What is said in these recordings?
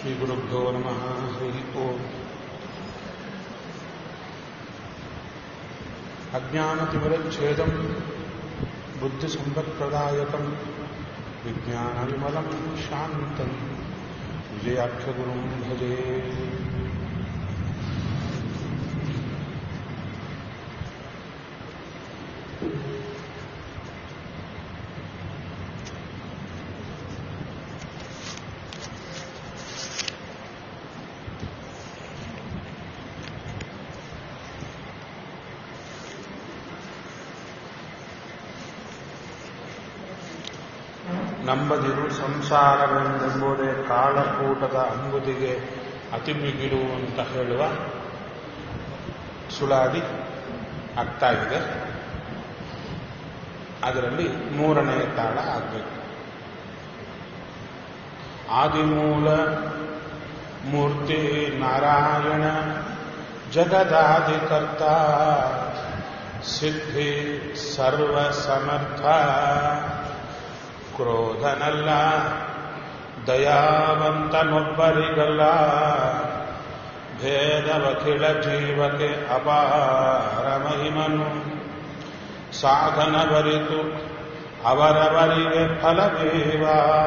श्रीगुरुभ्यो नमः हरिः ओम् अज्ञानतिमिरच्छेदम् बुद्धिसम्पत्प्रदायकम् विज्ञानविमलम् शान्तम् विजयाख्यगुरुम् भजे ನಂಬದಿರು ಸಂಸಾರವೆಂದೆಂಬುದೇ ಕಾಳಕೂಟದ ಅಂಬುದಿಗೆ ಅತಿ ಮಿಗಿಲು ಅಂತ ಹೇಳುವ ಸುಳಾದಿ ಆಗ್ತಾ ಇದೆ ಅದರಲ್ಲಿ ಮೂರನೇ ತಾಳ ಆಗಬೇಕು ಆದಿಮೂಲ ಮೂರ್ತಿ ನಾರಾಯಣ ಜಗದಾದಿಕರ್ತ ಸಿದ್ಧಿ ಸರ್ವ ಸಮರ್ಥ ಕ್ರೋಧನಲ್ಲ ದಯಾವಂತನೊಬ್ಬರಿಗಲ್ಲ ಭೇದವಖಿಳ ಜೀವಕ್ಕೆ ಅಪಾರ ಮಹಿಮನು ಸಾಧನ ಬರಿತು ಅವರವರಿಗೆ ಫಲವೇವ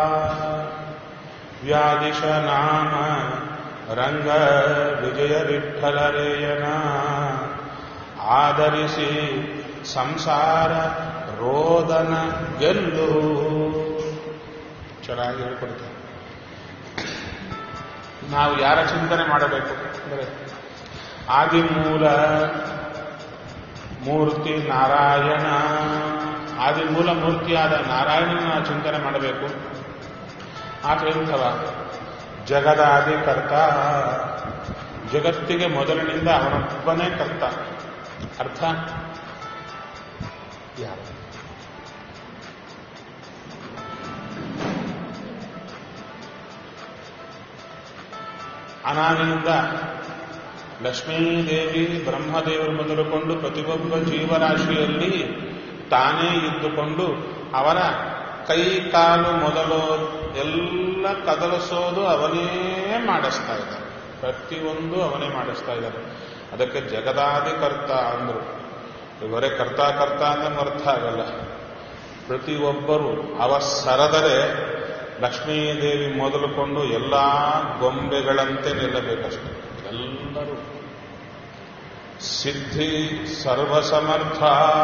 ವ್ಯಾದಿಶ ನಾಮ ರಂಗ ವಿಜಯ ವಿಠಲರೇಯನ ಆಧರಿಸಿ ಸಂಸಾರ ರೋದನ ಗೆಲ್ಲು ಚೆನ್ನಾಗಿ ಹೇಳ್ಕೊಡ್ತಾರೆ ನಾವು ಯಾರ ಚಿಂತನೆ ಮಾಡಬೇಕು ಅಂದರೆ ಆದಿಮೂಲ ಮೂರ್ತಿ ನಾರಾಯಣ ಆದಿಮೂಲ ಮೂರ್ತಿಯಾದ ನಾರಾಯಣನ ಚಿಂತನೆ ಮಾಡಬೇಕು ಆತರಿಂಥವ ಜಗದಾದಿ ಕರ್ತ ಜಗತ್ತಿಗೆ ಮೊದಲಿನಿಂದ ಅವನೊಬ್ಬನೇ ಕರ್ತ ಅರ್ಥ ಯಾರು ಅನಾನಿಂದ ಲಕ್ಷ್ಮೀದೇವಿ ಬ್ರಹ್ಮದೇವರು ಮೊದಲುಕೊಂಡು ಪ್ರತಿಯೊಬ್ಬ ಜೀವರಾಶಿಯಲ್ಲಿ ತಾನೇ ಇದ್ದುಕೊಂಡು ಅವರ ಕೈ ಕಾಲು ಮೊದಲು ಎಲ್ಲ ಕದಲಿಸೋದು ಅವನೇ ಮಾಡಿಸ್ತಾ ಇದ್ದಾರೆ ಪ್ರತಿಯೊಂದು ಅವನೇ ಮಾಡಿಸ್ತಾ ಇದ್ದಾರೆ ಅದಕ್ಕೆ ಜಗದಾದಿ ಕರ್ತ ಅಂದರು ಇವರೇ ಕರ್ತ ಕರ್ತ ಅಂದ್ರೆ ಅರ್ಥ ಆಗಲ್ಲ ಪ್ರತಿಯೊಬ್ಬರು ಅವ ಸರದರೆ ಲಕ್ಷ್ಮೀದೇವಿ ಮೊದಲುಕೊಂಡು ಎಲ್ಲ ಗೊಂಬೆಗಳಂತೆ ನಿಲ್ಲಬೇಕಷ್ಟೆ ಎಲ್ಲರೂ ಸಿದ್ಧಿ ಸರ್ವಸಮರ್ಥ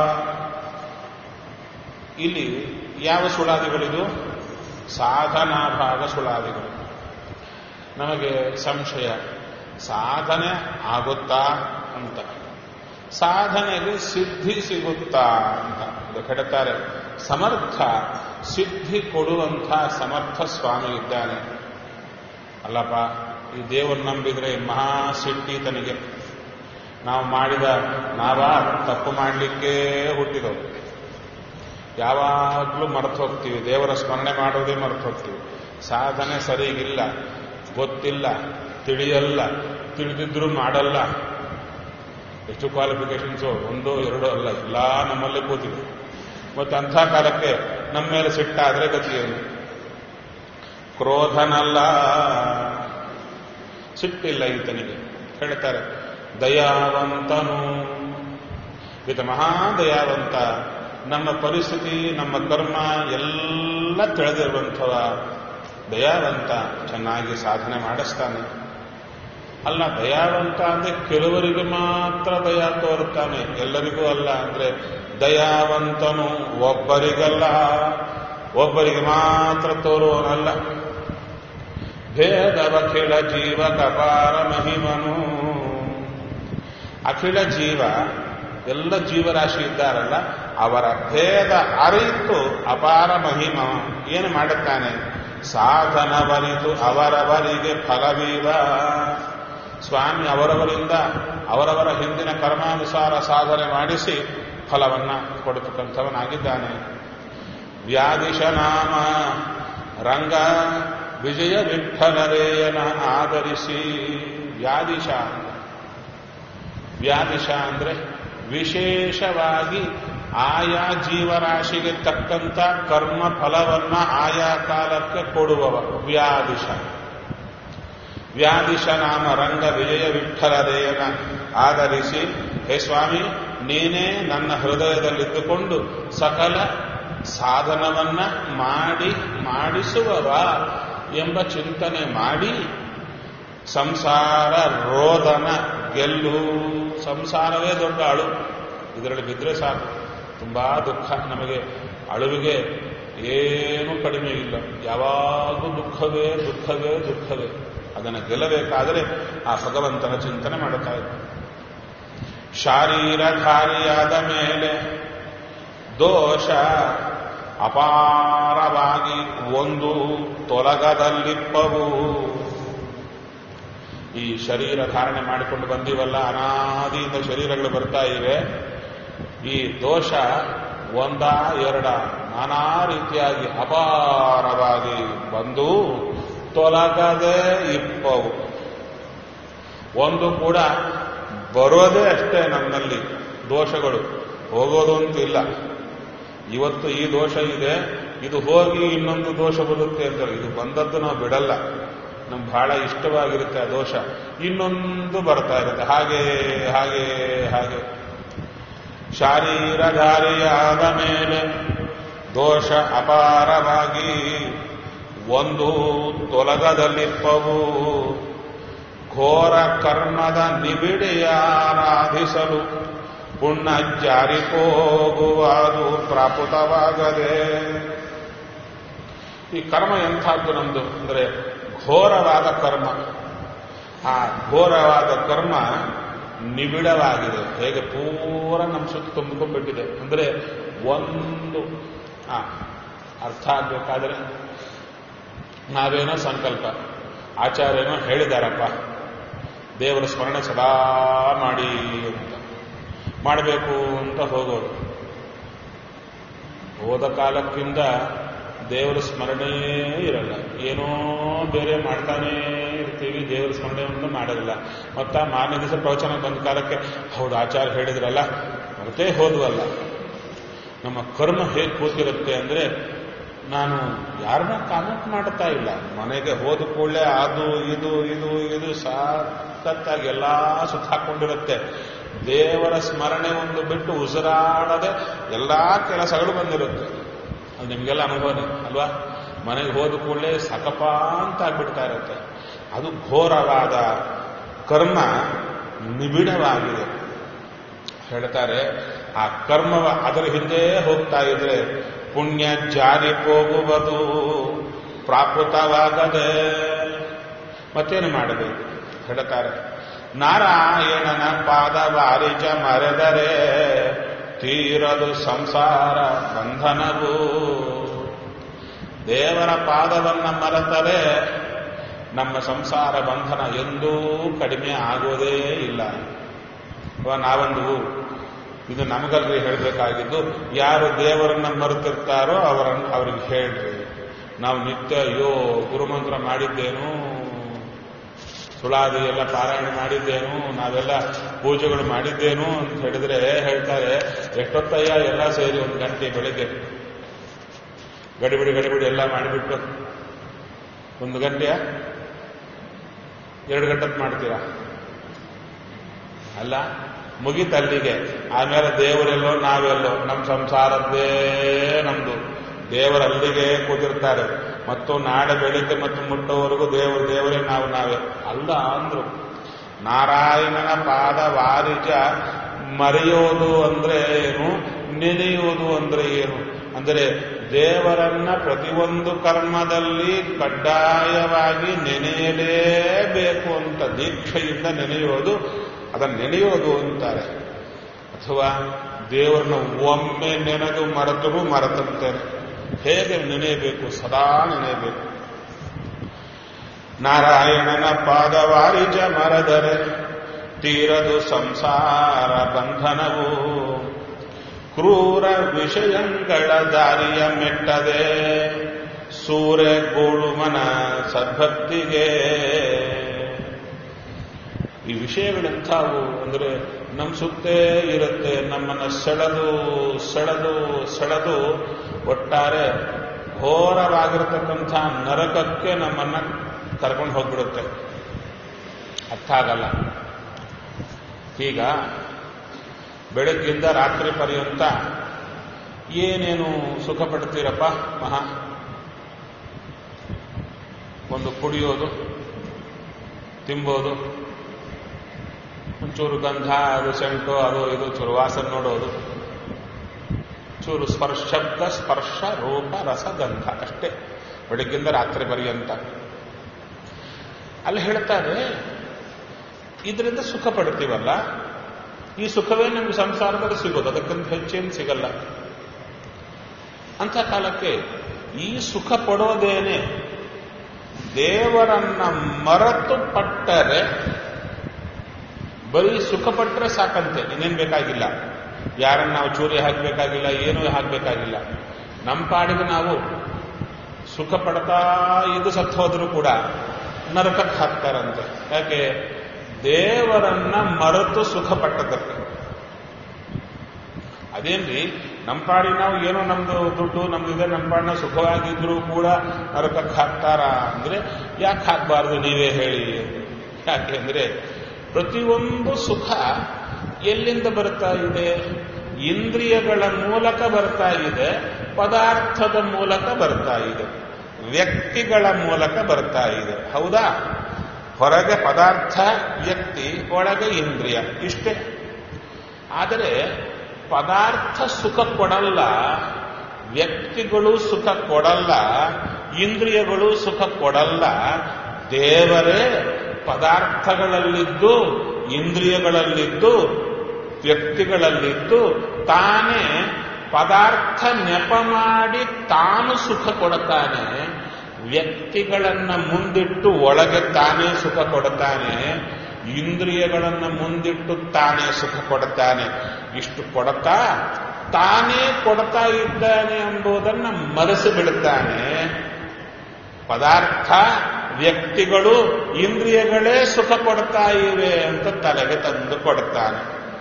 ಇಲ್ಲಿ ಯಾವ ಸುಳಾದಿಗಳಿದು ಸಾಧನಾ ಭಾಗ ಸುಳಾದಿಗಳು ನಮಗೆ ಸಂಶಯ ಸಾಧನೆ ಆಗುತ್ತಾ ಅಂತ ಸಾಧನೆಗೆ ಸಿದ್ಧಿ ಸಿಗುತ್ತಾ ಅಂತ ಅದು ಕೆಡುತ್ತಾರೆ ಸಮರ್ಥ ಸಿದ್ಧಿ ಕೊಡುವಂಥ ಸಮರ್ಥ ಸ್ವಾಮಿ ಇದ್ದಾನೆ ಅಲ್ಲಪ್ಪ ಈ ದೇವರು ನಂಬಿದ್ರೆ ಮಹಾ ಸಿಟ್ಟಿ ತನಗೆ ನಾವು ಮಾಡಿದ ನಾವ ತಪ್ಪು ಮಾಡಲಿಕ್ಕೇ ಹುಟ್ಟಿದವು ಯಾವಾಗಲೂ ಮರೆತು ಹೋಗ್ತೀವಿ ದೇವರ ಸ್ಮರಣೆ ಮಾಡೋದೇ ಮರೆತು ಹೋಗ್ತೀವಿ ಸಾಧನೆ ಸರಿಗಿಲ್ಲ ಗೊತ್ತಿಲ್ಲ ತಿಳಿಯಲ್ಲ ತಿಳಿದಿದ್ರೂ ಮಾಡಲ್ಲ ಎಷ್ಟು ಕ್ವಾಲಿಫಿಕೇಶನ್ಸು ಒಂದು ಎರಡು ಅಲ್ಲ ಎಲ್ಲ ನಮ್ಮಲ್ಲೇ ಕೂತಿದೆ ಮತ್ತು ಅಂಥ ಕಾಲಕ್ಕೆ ನಮ್ಮ ಮೇಲೆ ಸಿಟ್ಟಾದ್ರೆ ಗತಿಯೇನು ಕ್ರೋಧನಲ್ಲ ಸಿಟ್ಟಿಲ್ಲ ಈತನಿಗೆ ಹೇಳ್ತಾರೆ ದಯಾವಂತನು ಈತ ಮಹಾದಯಾವಂತ ನಮ್ಮ ಪರಿಸ್ಥಿತಿ ನಮ್ಮ ಕರ್ಮ ಎಲ್ಲ ತಿಳಿದಿರುವಂಥವ ದಯಾವಂತ ಚೆನ್ನಾಗಿ ಸಾಧನೆ ಮಾಡಿಸ್ತಾನೆ ಅಲ್ಲ ದಯಾವಂತ ಅಂದ್ರೆ ಕೆಲವರಿಗೆ ಮಾತ್ರ ದಯಾ ತೋರುತ್ತಾನೆ ಎಲ್ಲರಿಗೂ ಅಲ್ಲ ಅಂದ್ರೆ ದಯಾವಂತನು ಒಬ್ಬರಿಗಲ್ಲ ಒಬ್ಬರಿಗೆ ಮಾತ್ರ ತೋರುವನಲ್ಲ ಭೇದವಖಿಳ ಜೀವ ಕಪಾರ ಮಹಿಮನು ಅಖಿಲ ಜೀವ ಎಲ್ಲ ಜೀವರಾಶಿ ಇದ್ದಾರಲ್ಲ ಅವರ ಭೇದ ಅರಿತು ಅಪಾರ ಮಹಿಮ ಏನು ಮಾಡುತ್ತಾನೆ ಸಾಧನವರಿತು ಅವರವರಿಗೆ ಫಲವೀವ ಸ್ವಾಮಿ ಅವರವರಿಂದ ಅವರವರ ಹಿಂದಿನ ಕರ್ಮಾನುಸಾರ ಸಾಧನೆ ಮಾಡಿಸಿ ಫಲವನ್ನ ಕೊಡತಕ್ಕಂಥವನಾಗಿದ್ದಾನೆ ವ್ಯಾದಿಶ ನಾಮ ರಂಗ ವಿಜಯ ವಿಠಲರೇಯನ ಆಧರಿಸಿ ವ್ಯಾದಿಶ ವ್ಯಾದಿಶ ಅಂದ್ರೆ ವಿಶೇಷವಾಗಿ ಆಯಾ ಜೀವರಾಶಿಗೆ ತಕ್ಕಂತ ಕರ್ಮ ಫಲವನ್ನ ಆಯಾ ಕಾಲಕ್ಕೆ ಕೊಡುವವ ವ್ಯಾದಿಶ ವ್ಯಾಧಿಶ ನಾಮ ರಂಗ ವಿಜಯ ವಿಠಲದೇಯನ ಆಧರಿಸಿ ಹೇ ಸ್ವಾಮಿ ನೀನೇ ನನ್ನ ಹೃದಯದಲ್ಲಿದ್ದುಕೊಂಡು ಸಕಲ ಸಾಧನವನ್ನ ಮಾಡಿ ಮಾಡಿಸುವವ ಎಂಬ ಚಿಂತನೆ ಮಾಡಿ ಸಂಸಾರ ರೋದನ ಗೆಲ್ಲು ಸಂಸಾರವೇ ದೊಡ್ಡ ಅಳು ಇದರಲ್ಲಿ ಬಿದ್ದರೆ ಸಾಕು ತುಂಬಾ ದುಃಖ ನಮಗೆ ಅಳುವಿಗೆ ಏನೂ ಕಡಿಮೆ ಇಲ್ಲ ಯಾವಾಗೂ ದುಃಖವೇ ದುಃಖವೇ ದುಃಖವೇ ಅದನ್ನು ಗೆಲ್ಲಬೇಕಾದರೆ ಆ ಭಗವಂತನ ಚಿಂತನೆ ಮಾಡುತ್ತಾ ಇದ್ದ ಶಾರೀರಧಾರಿಯಾದ ಮೇಲೆ ದೋಷ ಅಪಾರವಾಗಿ ಒಂದು ತೊಲಗದಲ್ಲಿಪ್ಪವು ಈ ಶರೀರ ಧಾರಣೆ ಮಾಡಿಕೊಂಡು ಬಂದೀವಲ್ಲ ಅನಾದಿಯಿಂದ ಶರೀರಗಳು ಬರ್ತಾ ಇವೆ ಈ ದೋಷ ಒಂದ ಎರಡ ನಾನಾ ರೀತಿಯಾಗಿ ಅಪಾರವಾಗಿ ಬಂದು ತೊಲಗದೆ ಇಪ್ಪವು ಒಂದು ಕೂಡ ಬರೋದೇ ಅಷ್ಟೇ ನನ್ನಲ್ಲಿ ದೋಷಗಳು ಹೋಗೋದು ಅಂತಿಲ್ಲ ಇವತ್ತು ಈ ದೋಷ ಇದೆ ಇದು ಹೋಗಿ ಇನ್ನೊಂದು ದೋಷ ಬರುತ್ತೆ ಅಂತ ಇದು ಬಂದದ್ದು ನಾವು ಬಿಡಲ್ಲ ನಮ್ಗೆ ಬಹಳ ಇಷ್ಟವಾಗಿರುತ್ತೆ ಆ ದೋಷ ಇನ್ನೊಂದು ಬರ್ತಾ ಇರುತ್ತೆ ಹಾಗೆ ಹಾಗೆ ಹಾಗೆ ಶಾರೀರಧಾರಿಯಾದ ಮೇಲೆ ದೋಷ ಅಪಾರವಾಗಿ ಒಂದು ತೊಲಗದಲ್ಲಿಪ್ಪವು ಘೋರ ಕರ್ಮದ ನಿಬಿಡೆಯಾರಾಧಿಸಲು ಪುಣ್ಯ ಜಾರಿಕೋಗುವುದು ಪ್ರಾಪುತವಾಗದೆ ಈ ಕರ್ಮ ಎಂಥದ್ದು ನಮ್ದು ಅಂದ್ರೆ ಘೋರವಾದ ಕರ್ಮ ಆ ಘೋರವಾದ ಕರ್ಮ ನಿಬಿಡವಾಗಿದೆ ಹೇಗೆ ಪೂರ ನಮ್ಮ ಸುತ್ತ ತುಂಬಿಕೊಂಡ್ಬಿಟ್ಟಿದೆ ಅಂದ್ರೆ ಒಂದು ಆ ಅರ್ಥ ಆಗ್ಬೇಕಾದ್ರೆ ನಾವೇನೋ ಸಂಕಲ್ಪ ಆಚಾರ್ಯನೋ ಹೇಳಿದಾರಪ್ಪ ದೇವರ ಸ್ಮರಣೆ ಸದಾ ಮಾಡಿ ಅಂತ ಮಾಡಬೇಕು ಅಂತ ಹೋಗೋರು ಹೋದ ಕಾಲಕ್ಕಿಂತ ದೇವರ ಸ್ಮರಣೆಯೇ ಇರಲ್ಲ ಏನೋ ಬೇರೆ ಮಾಡ್ತಾನೇ ಇರ್ತೀವಿ ದೇವರ ಸ್ಮರಣೆಯನ್ನು ಮಾಡೋದಿಲ್ಲ ಮತ್ತ ಮಾರನೇ ದಿವಸ ಪ್ರವಚನ ಬಂದ ಕಾಲಕ್ಕೆ ಹೌದು ಆಚಾರ ಹೇಳಿದ್ರಲ್ಲ ಮರ್ತೇ ಹೋದ್ವಲ್ಲ ನಮ್ಮ ಕರ್ಮ ಹೇಗೆ ಕೂತಿರುತ್ತೆ ಅಂದ್ರೆ ನಾನು ಯಾರನ್ನ ಕಾಮೆಂಟ್ ಮಾಡ್ತಾ ಇಲ್ಲ ಮನೆಗೆ ಹೋದ ಕೂಡಲೇ ಅದು ಇದು ಇದು ಇದು ಸಾಕತ್ತಾಗಿ ಎಲ್ಲ ಸುತ್ತಾಕೊಂಡಿರುತ್ತೆ ದೇವರ ಸ್ಮರಣೆ ಒಂದು ಬಿಟ್ಟು ಉಸಿರಾಡದೆ ಎಲ್ಲಾ ಕೆಲಸಗಳು ಬಂದಿರುತ್ತೆ ಅದು ನಿಮಗೆಲ್ಲ ಅನುಭವನೇ ಅಲ್ವಾ ಮನೆಗೆ ಹೋದ ಕೂಡಲೇ ಸಕಪ ಅಂತ ಆಗ್ಬಿಡ್ತಾ ಇರುತ್ತೆ ಅದು ಘೋರವಾದ ಕರ್ಮ ನಿಬಿಡವಾಗಿದೆ ಹೇಳ್ತಾರೆ ಆ ಕರ್ಮವ ಅದರ ಹಿಂದೆ ಹೋಗ್ತಾ ಇದ್ರೆ ಪುಣ್ಯ ಜಾರಿ ಹೋಗುವುದು ಪ್ರಾಕೃತವಾಗದೆ ಮತ್ತೇನು ಮಾಡಬೇಕು ಹೇಳ್ತಾರೆ ನಾರಾಯಣನ ಪಾದವಾರಿಜ ಮರೆದರೆ ತೀರದು ಸಂಸಾರ ಬಂಧನವು ದೇವರ ಪಾದವನ್ನ ಮರೆತರೆ ನಮ್ಮ ಸಂಸಾರ ಬಂಧನ ಎಂದೂ ಕಡಿಮೆ ಆಗೋದೇ ಇಲ್ಲ ಅಥವಾ ನಾವೊಂದು ಇದು ನಮಗಲ್ರಿ ಹೇಳಬೇಕಾಗಿದ್ದು ಯಾರು ದೇವರನ್ನ ಮರೆತಿರ್ತಾರೋ ಅವರನ್ನು ಅವ್ರಿಗೆ ಹೇಳ್ರಿ ನಾವು ನಿತ್ಯ ಅಯ್ಯೋ ಗುರುಮಂತ್ರ ಮಾಡಿದ್ದೇನು ಸುಳಾದಿ ಎಲ್ಲ ಪಾರಾಯಣ ಮಾಡಿದ್ದೇನು ನಾವೆಲ್ಲ ಪೂಜೆಗಳು ಮಾಡಿದ್ದೇನು ಅಂತ ಹೇಳಿದ್ರೆ ಹೇಳ್ತಾರೆ ಎಷ್ಟೊತ್ತಯ್ಯ ಎಲ್ಲ ಸೇರಿ ಒಂದು ಗಂಟೆ ಬೆಳಿಗ್ಗೆ ಗಡಿಬಿಡಿ ಗಡಿಬಿಡಿ ಎಲ್ಲ ಮಾಡಿಬಿಟ್ಟು ಒಂದು ಗಂಟೆಯ ಎರಡು ಗಂಟೆ ಮಾಡ್ತೀರಾ ಅಲ್ಲ ಮುಗಿತಲ್ಲಿಗೆ ಆಮೇಲೆ ದೇವರೆಲ್ಲೋ ನಾವೆಲ್ಲೋ ನಮ್ಮ ಸಂಸಾರದ್ದೇ ನಮ್ದು ದೇವರಲ್ಲಿಗೆ ಕೂತಿರ್ತಾರೆ ಮತ್ತು ನಾಳೆ ಬೆಳಿಗ್ಗೆ ಮತ್ತು ಮುಟ್ಟೋವರೆಗೂ ದೇವರು ದೇವರೇ ನಾವು ನಾವೇ ಅಲ್ಲ ಅಂದ್ರು ನಾರಾಯಣನ ಪಾದ ವಾರಿಜ ಮರೆಯೋದು ಅಂದ್ರೆ ಏನು ನೆನೆಯೋದು ಅಂದ್ರೆ ಏನು ಅಂದರೆ ದೇವರನ್ನ ಪ್ರತಿಯೊಂದು ಕರ್ಮದಲ್ಲಿ ಕಡ್ಡಾಯವಾಗಿ ನೆನೆಯಲೇಬೇಕು ಅಂತ ದೀಕ್ಷೆಯಿಂದ ನೆನೆಯೋದು ಅದನ್ನು ನೆನೆಯೋದು ಅಂತಾರೆ ಅಥವಾ ದೇವರನ್ನ ಒಮ್ಮೆ ನೆನೆದು ಮರೆತರೂ ಮರೆತಂತೆ ಹೇಗೆ ನೆನೆಯಬೇಕು ಸದಾ ನೆನೆಯಬೇಕು ನಾರಾಯಣನ ಪಾದವಾರಿಜ ಮರದರೆ ತೀರದು ಸಂಸಾರ ಬಂಧನವು ಕ್ರೂರ ವಿಷಯಗಳ ದಾರಿಯ ಮೆಟ್ಟದೆ ಸೂರ್ಯ ಗೋಳುಮನ ಸದ್ಭಕ್ತಿಗೆ ಈ ವಿಷಯಗಳೆಂಥವು ಅಂದರೆ ನಮ್ಮ ಸುತ್ತೇ ಇರುತ್ತೆ ನಮ್ಮನ್ನು ಸೆಳೆದು ಸೆಳೆದು ಸೆಳೆದು ಒಟ್ಟಾರೆ ಘೋರವಾಗಿರತಕ್ಕಂಥ ನರಕಕ್ಕೆ ನಮ್ಮನ್ನ ಕರ್ಕೊಂಡು ಹೋಗ್ಬಿಡುತ್ತೆ ಅರ್ಥ ಆಗಲ್ಲ ಈಗ ಬೆಳಗ್ಗಿಂದ ರಾತ್ರಿ ಪರ್ಯಂತ ಏನೇನು ಸುಖ ಪಡ್ತೀರಪ್ಪ ಮಹಾ ಒಂದು ಕುಡಿಯೋದು ತಿಂಬೋದು ಒಂಚೂರು ಗಂಧ ಅದು ಸೆಂಟು ಅದು ಇದು ಚೂರು ವಾಸನೆ ನೋಡೋದು ಚೂರು ಸ್ಪರ್ಶ ಶಬ್ದ ಸ್ಪರ್ಶ ರೂಪ ರಸ ಗಂಧ ಅಷ್ಟೇ ಬೆಳಗ್ಗಿಂದ ರಾತ್ರಿ ಪರ್ಯಂತ ಅಲ್ಲಿ ಹೇಳ್ತಾರೆ ಇದರಿಂದ ಸುಖ ಪಡ್ತೀವಲ್ಲ ಈ ಸುಖವೇ ನಮ್ಗೆ ಸಂಸಾರದಲ್ಲಿ ಸಿಗೋದು ಅದಕ್ಕಿಂತ ಹೆಚ್ಚೇನು ಸಿಗಲ್ಲ ಅಂಥ ಕಾಲಕ್ಕೆ ಈ ಸುಖ ಪಡೋದೇನೆ ದೇವರನ್ನ ಮರೆತು ಪಟ್ಟರೆ ಬರೀ ಸುಖ ಪಟ್ಟರೆ ಸಾಕಂತೆ ಇನ್ನೇನು ಬೇಕಾಗಿಲ್ಲ ಯಾರನ್ನ ನಾವು ಚೂರಿ ಹಾಕಬೇಕಾಗಿಲ್ಲ ಏನೂ ಹಾಕಬೇಕಾಗಿಲ್ಲ ನಮ್ಮ ಪಾಡಿಗೆ ನಾವು ಸುಖ ಪಡ್ತಾ ಇದು ಸತ್ತು ಹೋದರೂ ಕೂಡ ನರಕಕ್ಕೆ ಹಾಕ್ತಾರಂತೆ ಯಾಕೆ ದೇವರನ್ನ ಮರೆತು ಸುಖ ಪಟ್ಟದಕ್ಕೆ ಅದೇನ್ರಿ ನಮ್ಮ ಪಾಡಿ ನಾವು ಏನೋ ನಮ್ದು ದುಡ್ಡು ನಮ್ದಿದೆ ನಮ್ಮ ಪಾಡಿನ ಸುಖವಾಗಿದ್ರು ಕೂಡ ನರಕಕ್ಕೆ ಹಾಕ್ತಾರ ಅಂದ್ರೆ ಯಾಕೆ ಹಾಕಬಾರ್ದು ನೀವೇ ಹೇಳಿ ಯಾಕೆಂದ್ರೆ ಪ್ರತಿಯೊಂದು ಸುಖ ಎಲ್ಲಿಂದ ಬರ್ತಾ ಇದೆ ಇಂದ್ರಿಯಗಳ ಮೂಲಕ ಬರ್ತಾ ಇದೆ ಪದಾರ್ಥದ ಮೂಲಕ ಬರ್ತಾ ಇದೆ ವ್ಯಕ್ತಿಗಳ ಮೂಲಕ ಬರ್ತಾ ಇದೆ ಹೌದಾ ಹೊರಗೆ ಪದಾರ್ಥ ವ್ಯಕ್ತಿ ಒಳಗೆ ಇಂದ್ರಿಯ ಇಷ್ಟೇ ಆದರೆ ಪದಾರ್ಥ ಸುಖ ಕೊಡಲ್ಲ ವ್ಯಕ್ತಿಗಳು ಸುಖ ಕೊಡಲ್ಲ ಇಂದ್ರಿಯಗಳು ಸುಖ ಕೊಡಲ್ಲ ದೇವರೇ ಪದಾರ್ಥಗಳಲ್ಲಿದ್ದು ಇಂದ್ರಿಯಗಳಲ್ಲಿದ್ದು ವ್ಯಕ್ತಿಗಳಲ್ಲಿದ್ದು ತಾನೇ ಪದಾರ್ಥ ನೆಪ ಮಾಡಿ ತಾನು ಸುಖ ಕೊಡುತ್ತಾನೆ ವ್ಯಕ್ತಿಗಳನ್ನ ಮುಂದಿಟ್ಟು ಒಳಗೆ ತಾನೇ ಸುಖ ಕೊಡುತ್ತಾನೆ ಇಂದ್ರಿಯಗಳನ್ನು ಮುಂದಿಟ್ಟು ತಾನೇ ಸುಖ ಕೊಡುತ್ತಾನೆ ಇಷ್ಟು ಕೊಡ್ತಾ ತಾನೇ ಕೊಡ್ತಾ ಇದ್ದಾನೆ ಎಂಬುದನ್ನು ಮರೆಸಿ ಬಿಡುತ್ತಾನೆ ಪದಾರ್ಥ ವ್ಯಕ್ತಿಗಳು ಇಂದ್ರಿಯಗಳೇ ಸುಖ ಕೊಡ್ತಾ ಇವೆ ಅಂತ ತಲೆಗೆ ತಂದು ಕೊಡುತ್ತಾನೆ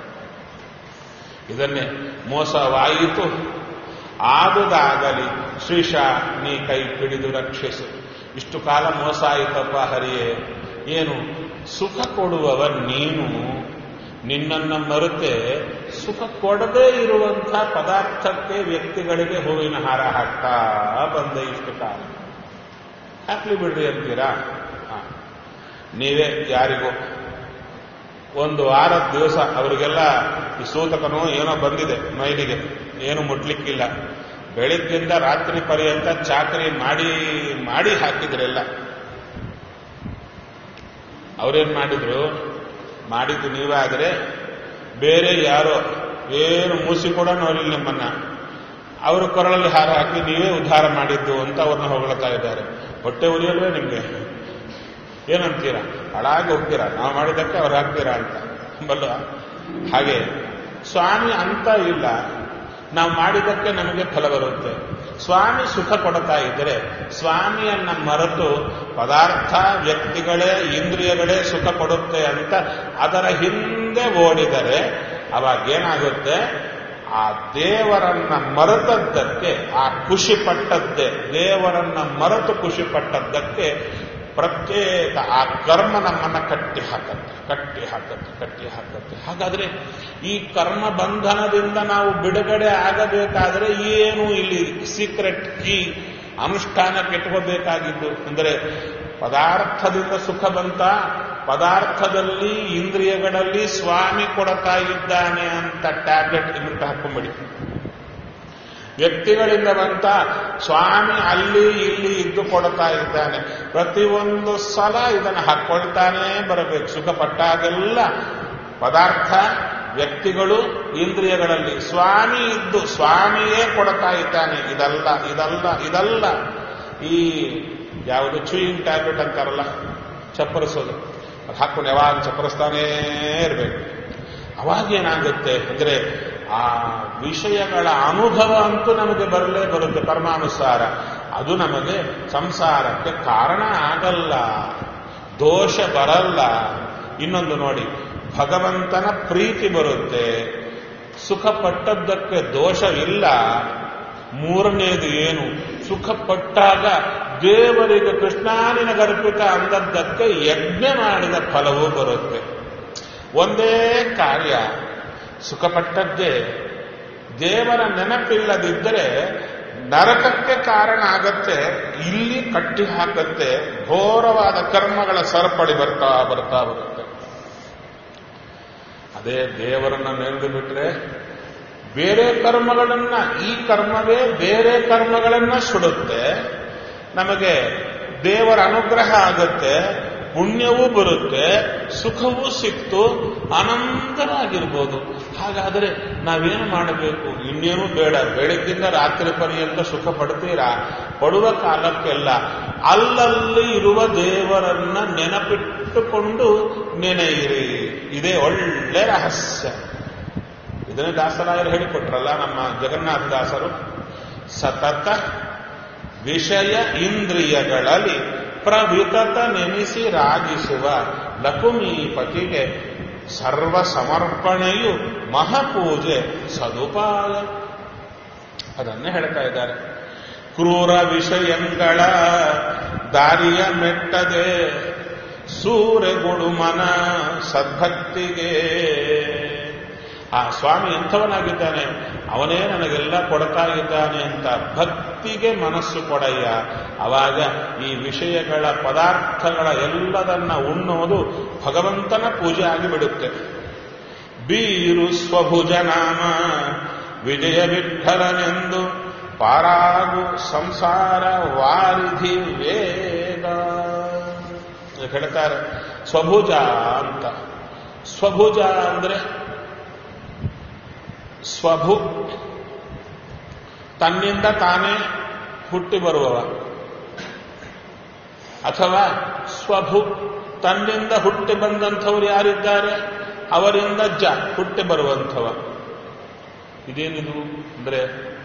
ಇದನ್ನೇ ಮೋಸವಾಯಿತು ಆದುದಾಗಲಿ ಶ್ರೀಶ ನೀ ಕೈ ಹಿಡಿದು ರಕ್ಷಿಸು ಇಷ್ಟು ಕಾಲ ಮೋಸ ಆಯಿತಪ್ಪ ಹರಿಯೇ ಏನು ಸುಖ ಕೊಡುವವ ನೀನು ನಿನ್ನನ್ನು ಮರೆತೆ ಸುಖ ಕೊಡದೇ ಇರುವಂಥ ಪದಾರ್ಥಕ್ಕೆ ವ್ಯಕ್ತಿಗಳಿಗೆ ಹೂವಿನ ಹಾರ ಹಾಕ್ತಾ ಬಂದೆ ಇಷ್ಟು ಕಾಲ ಹಾಕ್ಲಿ ಬಿಡ್ರಿ ಅಂತೀರಾ ಹಾ. ನೀವೇ ಯಾರಿಗೋ ಒಂದು ವಾರದ ದಿವಸ ಅವರಿಗೆಲ್ಲ ಈ ಸೂತಕನೋ ಏನೋ ಬಂದಿದೆ ಮೈಲಿಗೆ ಏನು ಮುಟ್ಲಿಕ್ಕಿಲ್ಲ ಬೆಳಿಗ್ಗಿಂದ ರಾತ್ರಿ ಪರ್ಯಂತ ಚಾಕರಿ ಮಾಡಿ ಮಾಡಿ ಹಾಕಿದ್ರೆಲ್ಲ ಅವ್ರೇನ್ ಮಾಡಿದ್ರು ಮಾಡಿದ್ದು ನೀವಾದ್ರೆ ಬೇರೆ ಯಾರೋ ಏನು ಮೂಸಿ ಕೂಡ ನೋಡಿಲ್ಲ ನಿಮ್ಮನ್ನ ಅವರು ಕೊರಳಲ್ಲಿ ಹಾರ ಹಾಕಿ ನೀವೇ ಉದ್ಧಾರ ಮಾಡಿದ್ದು ಅಂತ ಅವ್ರನ್ನ ಹೊಗಳ್ತಾ ಇದ್ದಾರೆ ಹೊಟ್ಟೆ ಉರಿಯಲ್ವೇ ನಿಮ್ಗೆ ಏನಂತೀರಾ ಹಾಳಾಗಿ ಹೋಗ್ತೀರಾ ನಾವು ಮಾಡಿದ್ದಕ್ಕೆ ಅವ್ರು ಹಾಕ್ತೀರಾ ಅಂತ ಬಲ್ಲ ಹಾಗೆ ಸ್ವಾಮಿ ಅಂತ ಇಲ್ಲ ನಾವು ಮಾಡಿದ್ದಕ್ಕೆ ನಮಗೆ ಫಲ ಬರುತ್ತೆ ಸ್ವಾಮಿ ಸುಖ ಕೊಡ್ತಾ ಇದ್ರೆ ಸ್ವಾಮಿಯನ್ನ ಮರೆತು ಪದಾರ್ಥ ವ್ಯಕ್ತಿಗಳೇ ಇಂದ್ರಿಯಗಳೇ ಸುಖ ಕೊಡುತ್ತೆ ಅಂತ ಅದರ ಹಿಂದೆ ಓಡಿದರೆ ಅವಾಗೇನಾಗುತ್ತೆ ಆ ದೇವರನ್ನ ಮರೆತದ್ದಕ್ಕೆ ಆ ಖುಷಿ ಪಟ್ಟದ್ದೇ ದೇವರನ್ನ ಮರೆತು ಖುಷಿ ಪಟ್ಟದ್ದಕ್ಕೆ ಪ್ರತ್ಯೇಕ ಆ ಕರ್ಮ ನಮ್ಮನ್ನ ಕಟ್ಟಿ ಹಾಕತ್ತೆ ಕಟ್ಟಿ ಹಾಕತ್ತೆ ಕಟ್ಟಿ ಹಾಕತ್ತೆ ಹಾಗಾದ್ರೆ ಈ ಕರ್ಮ ಬಂಧನದಿಂದ ನಾವು ಬಿಡುಗಡೆ ಆಗಬೇಕಾದ್ರೆ ಏನು ಇಲ್ಲಿ ಸೀಕ್ರೆಟ್ ಕೀ ಅನುಷ್ಠಾನಕ್ಕೆ ಇಟ್ಕೋಬೇಕಾಗಿದ್ದು ಅಂದರೆ ಪದಾರ್ಥದಿಂದ ಸುಖ ಬಂತ ಪದಾರ್ಥದಲ್ಲಿ ಇಂದ್ರಿಯಗಳಲ್ಲಿ ಸ್ವಾಮಿ ಕೊಡ್ತಾ ಇದ್ದಾನೆ ಅಂತ ಟ್ಯಾಬ್ಲೆಟ್ ಇಲ್ಲಿಂದ ಹಾಕೊಂಡ್ಬಿಡಿ ವ್ಯಕ್ತಿಗಳಿಂದ ಬಂತ ಸ್ವಾಮಿ ಅಲ್ಲಿ ಇಲ್ಲಿ ಇದ್ದು ಕೊಡ್ತಾ ಇದ್ದಾನೆ ಪ್ರತಿಯೊಂದು ಸಲ ಇದನ್ನು ಹಾಕೊಳ್ತಾನೇ ಬರಬೇಕು ಸುಖ ಪಟ್ಟಾಗೆಲ್ಲ ಪದಾರ್ಥ ವ್ಯಕ್ತಿಗಳು ಇಂದ್ರಿಯಗಳಲ್ಲಿ ಸ್ವಾಮಿ ಇದ್ದು ಸ್ವಾಮಿಯೇ ಕೊಡ್ತಾ ಇದ್ದಾನೆ ಇದಲ್ಲ ಇದಲ್ಲ ಇದಲ್ಲ ಈ ಯಾವುದು ಚೂಯಿಂಗ್ ಟ್ಯಾಬ್ಲೆಟ್ ಅಂತಾರಲ್ಲ ಚಪ್ಪರಿಸೋದು ಅದು ಹಾಕೊಂಡು ಯಾವಾಗ ಚಪ್ಪರಿಸ್ತಾನೇ ಇರಬೇಕು ಅವಾಗ ಏನಾಗುತ್ತೆ ಅಂದ್ರೆ ಆ ವಿಷಯಗಳ ಅನುಭವ ಅಂತೂ ನಮಗೆ ಬರಲೇ ಬರುತ್ತೆ ಕರ್ಮಾನುಸಾರ ಅದು ನಮಗೆ ಸಂಸಾರಕ್ಕೆ ಕಾರಣ ಆಗಲ್ಲ ದೋಷ ಬರಲ್ಲ ಇನ್ನೊಂದು ನೋಡಿ ಭಗವಂತನ ಪ್ರೀತಿ ಬರುತ್ತೆ ಸುಖ ಪಟ್ಟದ್ದಕ್ಕೆ ದೋಷವಿಲ್ಲ ಮೂರನೇದು ಏನು ಸುಖ ಪಟ್ಟಾಗ ದೇವರಿಗೆ ಕೃಷ್ಣಾನಿನಗರ್ಪಿತ ಅಂದದ್ದಕ್ಕೆ ಯಜ್ಞ ಮಾಡಿದ ಫಲವೂ ಬರುತ್ತೆ ಒಂದೇ ಕಾರ್ಯ ಸುಖಪಟ್ಟದ್ದೇ ದೇವರ ನೆನಪಿಲ್ಲದಿದ್ದರೆ ನರಕಕ್ಕೆ ಕಾರಣ ಆಗತ್ತೆ ಇಲ್ಲಿ ಕಟ್ಟಿ ಹಾಕತ್ತೆ ಘೋರವಾದ ಕರ್ಮಗಳ ಸರಪಳಿ ಬರ್ತಾ ಬರ್ತಾ ಬರುತ್ತೆ ಅದೇ ದೇವರನ್ನ ನೆನೆದು ಬಿಟ್ರೆ ಬೇರೆ ಕರ್ಮಗಳನ್ನ ಈ ಕರ್ಮವೇ ಬೇರೆ ಕರ್ಮಗಳನ್ನ ಸುಡುತ್ತೆ ನಮಗೆ ದೇವರ ಅನುಗ್ರಹ ಆಗುತ್ತೆ ಪುಣ್ಯವೂ ಬರುತ್ತೆ ಸುಖವೂ ಸಿಕ್ತು ಅನಂತರಾಗಿರ್ಬೋದು ಹಾಗಾದರೆ ನಾವೇನು ಮಾಡಬೇಕು ಇನ್ನೇನು ಬೇಡ ಬೆಳಗ್ಗಿಂದ ರಾತ್ರಿ ಪರ್ಯಂತ ಸುಖ ಪಡ್ತೀರಾ ಪಡುವ ಕಾಲಕ್ಕೆಲ್ಲ ಅಲ್ಲಲ್ಲಿ ಇರುವ ದೇವರನ್ನ ನೆನಪಿಟ್ಟುಕೊಂಡು ನೆನೆಯಿರಿ ಇದೇ ಒಳ್ಳೆ ರಹಸ್ಯ ಇದನ್ನೇ ದಾಸರಾಯರು ಹೇಳಿಕೊಟ್ರಲ್ಲ ನಮ್ಮ ಜಗನ್ನಾಥ ದಾಸರು ಸತತ ವಿಷಯ ಇಂದ್ರಿಯಗಳಲ್ಲಿ ಪ್ರವಿತತ ನೆನೆಸಿ ರಾಗಿಸುವ ಲಕುಮೀಪತಿಗೆ ಸರ್ವ ಸಮರ್ಪಣೆಯು ಮಹಾಪೂಜೆ ಸದುಪಾಯ ಅದನ್ನೇ ಹೇಳ್ತಾ ಇದ್ದಾರೆ ಕ್ರೂರ ವಿಷಯಗಳ ದಾರಿಯ ಮೆಟ್ಟದೆ ಸೂರೆಗೊಡು ಮನ ಸದ್ಭಕ್ತಿಗೆ ಆ ಸ್ವಾಮಿ ಎಂಥವನಾಗಿದ್ದಾನೆ ಅವನೇ ನನಗೆಲ್ಲ ಕೊಡ್ತಾ ಇದ್ದಾನೆ ಅಂತ ಭಕ್ತಿಗೆ ಮನಸ್ಸು ಕೊಡಯ್ಯ ಅವಾಗ ಈ ವಿಷಯಗಳ ಪದಾರ್ಥಗಳ ಎಲ್ಲದನ್ನ ಉಣ್ಣೋದು ಭಗವಂತನ ಪೂಜೆ ಆಗಿಬಿಡುತ್ತೆ ಬೀರು ಸ್ವಭುಜ ನಾಮ ವಿಜಯ ವಿಠಲನೆಂದು ಪಾರಾಗು ಸಂಸಾರ ವಾರಿಧಿ ವೇಗ ಹೇಳ್ತಾರೆ ಸ್ವಭುಜ ಅಂತ ಸ್ವಭುಜ ಅಂದ್ರೆ ಸ್ವಭು ತನ್ನಿಂದ ತಾನೇ ಹುಟ್ಟಿ ಬರುವವ ಅಥವಾ ಸ್ವಭು ತನ್ನಿಂದ ಹುಟ್ಟಿ ಬಂದಂಥವ್ರು ಯಾರಿದ್ದಾರೆ ಅವರಿಂದ ಜ ಹುಟ್ಟಿ ಬರುವಂಥವ ಇದೇನಿದು ಅಂದ್ರೆ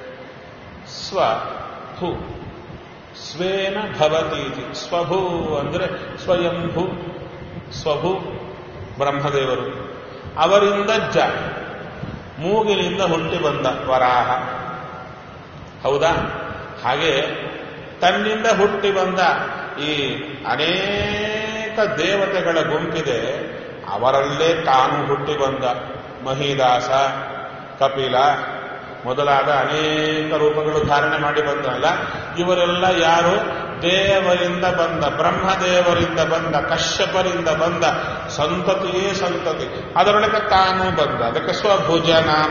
ಸ್ವಭು ಸ್ವೇನ ಭವತೀತಿ ಸ್ವಭು ಅಂದ್ರೆ ಸ್ವಯಂಭು ಸ್ವಭು ಬ್ರಹ್ಮದೇವರು ಅವರಿಂದ ಜ ಮೂಗಿನಿಂದ ಹುಟ್ಟಿ ಬಂದ ವರಾಹ ಹೌದಾ ಹಾಗೆ ತನ್ನಿಂದ ಹುಟ್ಟಿ ಬಂದ ಈ ಅನೇಕ ದೇವತೆಗಳ ಗುಂಪಿದೆ ಅವರಲ್ಲೇ ತಾನು ಹುಟ್ಟಿ ಬಂದ ಮಹಿದಾಸ ಕಪಿಲ ಮೊದಲಾದ ಅನೇಕ ರೂಪಗಳು ಧಾರಣೆ ಮಾಡಿ ಬಂದಲ್ಲ ಇವರೆಲ್ಲ ಯಾರು ದೇವರಿಂದ ಬಂದ ಬ್ರಹ್ಮದೇವರಿಂದ ಬಂದ ಕಶ್ಯಪರಿಂದ ಬಂದ ಸಂತತಿಯೇ ಸಂತತಿ ಅದರೊಳಗೆ ತಾನು ಬಂದ ಅದಕ್ಕೆ ಸ್ವಭುಜ ನಾಮ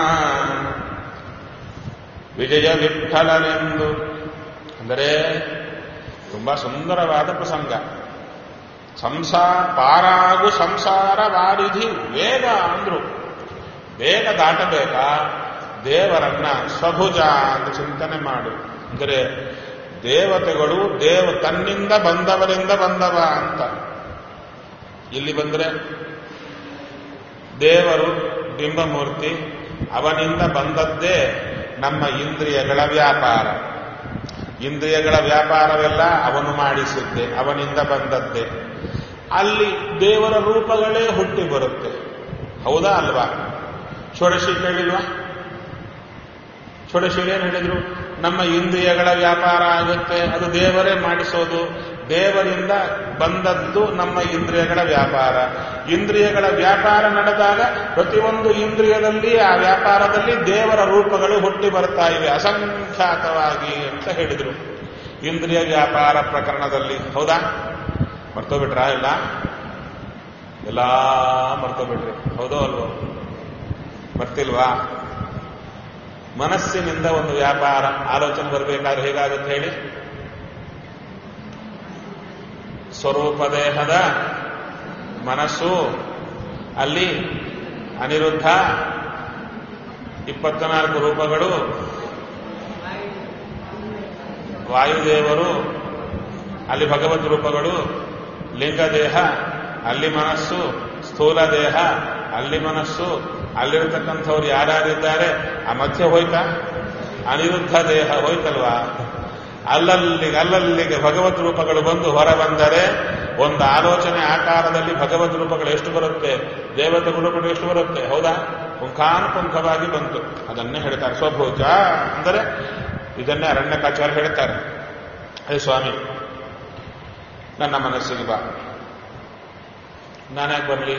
ವಿಜಯ ವಿಠಲನೆಂದು ಅಂದರೆ ತುಂಬಾ ಸುಂದರವಾದ ಪ್ರಸಂಗ ಸಂಸಾರ ಪಾರಾಗು ಸಂಸಾರ ವಾರಿಧಿ ವೇಗ ಅಂದ್ರು ಬೇಗ ದಾಟಬೇಕಾ ದೇವರನ್ನ ಸ್ವಭುಜ ಅಂತ ಚಿಂತನೆ ಮಾಡು ಅಂದರೆ ದೇವತೆಗಳು ದೇವ ತನ್ನಿಂದ ಬಂದವರಿಂದ ಬಂದವ ಅಂತ ಇಲ್ಲಿ ಬಂದ್ರೆ ದೇವರು ಬಿಂಬಮೂರ್ತಿ ಅವನಿಂದ ಬಂದದ್ದೇ ನಮ್ಮ ಇಂದ್ರಿಯಗಳ ವ್ಯಾಪಾರ ಇಂದ್ರಿಯಗಳ ವ್ಯಾಪಾರವೆಲ್ಲ ಅವನು ಮಾಡಿಸಿದ್ದೆ ಅವನಿಂದ ಬಂದದ್ದೇ ಅಲ್ಲಿ ದೇವರ ರೂಪಗಳೇ ಹುಟ್ಟಿ ಬರುತ್ತೆ ಹೌದಾ ಅಲ್ವಾ ಷೋಡಶಿ ಕೇಳಿಲ್ವಾ ಷೋಡಶಿ ಏನು ಹೇಳಿದ್ರು ನಮ್ಮ ಇಂದ್ರಿಯಗಳ ವ್ಯಾಪಾರ ಆಗುತ್ತೆ ಅದು ದೇವರೇ ಮಾಡಿಸೋದು ದೇವರಿಂದ ಬಂದದ್ದು ನಮ್ಮ ಇಂದ್ರಿಯಗಳ ವ್ಯಾಪಾರ ಇಂದ್ರಿಯಗಳ ವ್ಯಾಪಾರ ನಡೆದಾಗ ಪ್ರತಿಯೊಂದು ಇಂದ್ರಿಯದಲ್ಲಿ ಆ ವ್ಯಾಪಾರದಲ್ಲಿ ದೇವರ ರೂಪಗಳು ಹುಟ್ಟಿ ಬರ್ತಾ ಇವೆ ಅಸಂಖ್ಯಾತವಾಗಿ ಅಂತ ಹೇಳಿದರು ಇಂದ್ರಿಯ ವ್ಯಾಪಾರ ಪ್ರಕರಣದಲ್ಲಿ ಹೌದಾ ಮರ್ತೋಬಿಟ್ರ ಇಲ್ಲ ಎಲ್ಲ ಮರ್ತೋಬಿಟ್ರಿ ಹೌದೋ ಅಲ್ವೋ ಮರ್ತಿಲ್ವಾ ಮನಸ್ಸಿನಿಂದ ಒಂದು ವ್ಯಾಪಾರ ಆಲೋಚನೆ ಬರಬೇಕಾದ್ರೆ ಹೇಗಾಗುತ್ತೆ ಹೇಳಿ ಸ್ವರೂಪ ದೇಹದ ಮನಸ್ಸು ಅಲ್ಲಿ ಅನಿರುದ್ಧ ಇಪ್ಪತ್ನಾಲ್ಕು ರೂಪಗಳು ವಾಯುದೇವರು ಅಲ್ಲಿ ಭಗವದ್ ರೂಪಗಳು ಲಿಂಗದೇಹ ಅಲ್ಲಿ ಮನಸ್ಸು ಸ್ಥೂಲ ದೇಹ ಅಲ್ಲಿ ಮನಸ್ಸು ಅಲ್ಲಿರತಕ್ಕಂಥವ್ರು ಯಾರ್ಯಾರಿದ್ದಾರೆ ಆ ಮಧ್ಯೆ ಹೋಯ್ತಾ ಅನಿರುದ್ಧ ದೇಹ ಹೋಯ್ತಲ್ವಾ ಅಲ್ಲಲ್ಲಿಗೆ ಅಲ್ಲಲ್ಲಿಗೆ ಭಗವದ್ ರೂಪಗಳು ಬಂದು ಹೊರ ಬಂದರೆ ಒಂದು ಆಲೋಚನೆ ಆಕಾರದಲ್ಲಿ ಭಗವದ್ ರೂಪಗಳು ಎಷ್ಟು ಬರುತ್ತೆ ದೇವತೆ ರೂಪಗಳು ಎಷ್ಟು ಬರುತ್ತೆ ಹೌದಾ ಪುಂಖಾನುಪುಂಖವಾಗಿ ಬಂತು ಅದನ್ನೇ ಹೇಳ್ತಾರೆ ಸ್ವಭೋಜ ಅಂದರೆ ಇದನ್ನೇ ಅರಣ್ಯಕಾಚಾರ್ಯ ಹೇಳ್ತಾರೆ ಅದೇ ಸ್ವಾಮಿ ನನ್ನ ಮನಸ್ಸಿಗೆ ಬಾ ನಾನ್ಯಾಕೆ ಬರಲಿ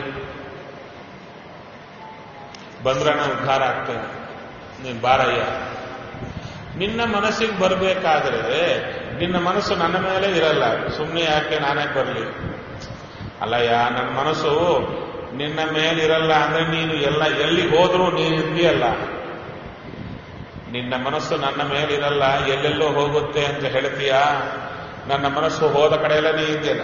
ಬಂದ್ರೆ ನಾನು ಉದ್ಧಾರ ಆಗ್ತೇನೆ ನೀನು ಬಾರಯ್ಯ ನಿನ್ನ ಮನಸ್ಸಿಗೆ ಬರಬೇಕಾದ್ರೆ ನಿನ್ನ ಮನಸ್ಸು ನನ್ನ ಮೇಲೆ ಇರಲ್ಲ ಸುಮ್ಮನೆ ಯಾಕೆ ನಾನ್ಯಾಕೆ ಬರಲಿ ಅಲ್ಲಯ್ಯ ನನ್ನ ಮನಸ್ಸು ನಿನ್ನ ಮೇಲಿರಲ್ಲ ಅಂದ್ರೆ ನೀನು ಎಲ್ಲ ಎಲ್ಲಿ ಹೋದ್ರೂ ನೀನು ಇದೆಯಲ್ಲ ನಿನ್ನ ಮನಸ್ಸು ನನ್ನ ಮೇಲಿರಲ್ಲ ಎಲ್ಲೆಲ್ಲೋ ಹೋಗುತ್ತೆ ಅಂತ ಹೇಳ್ತೀಯ ನನ್ನ ಮನಸ್ಸು ಹೋದ ಕಡೆಯೆಲ್ಲ ನೀ ಇದೆಯಲ್ಲ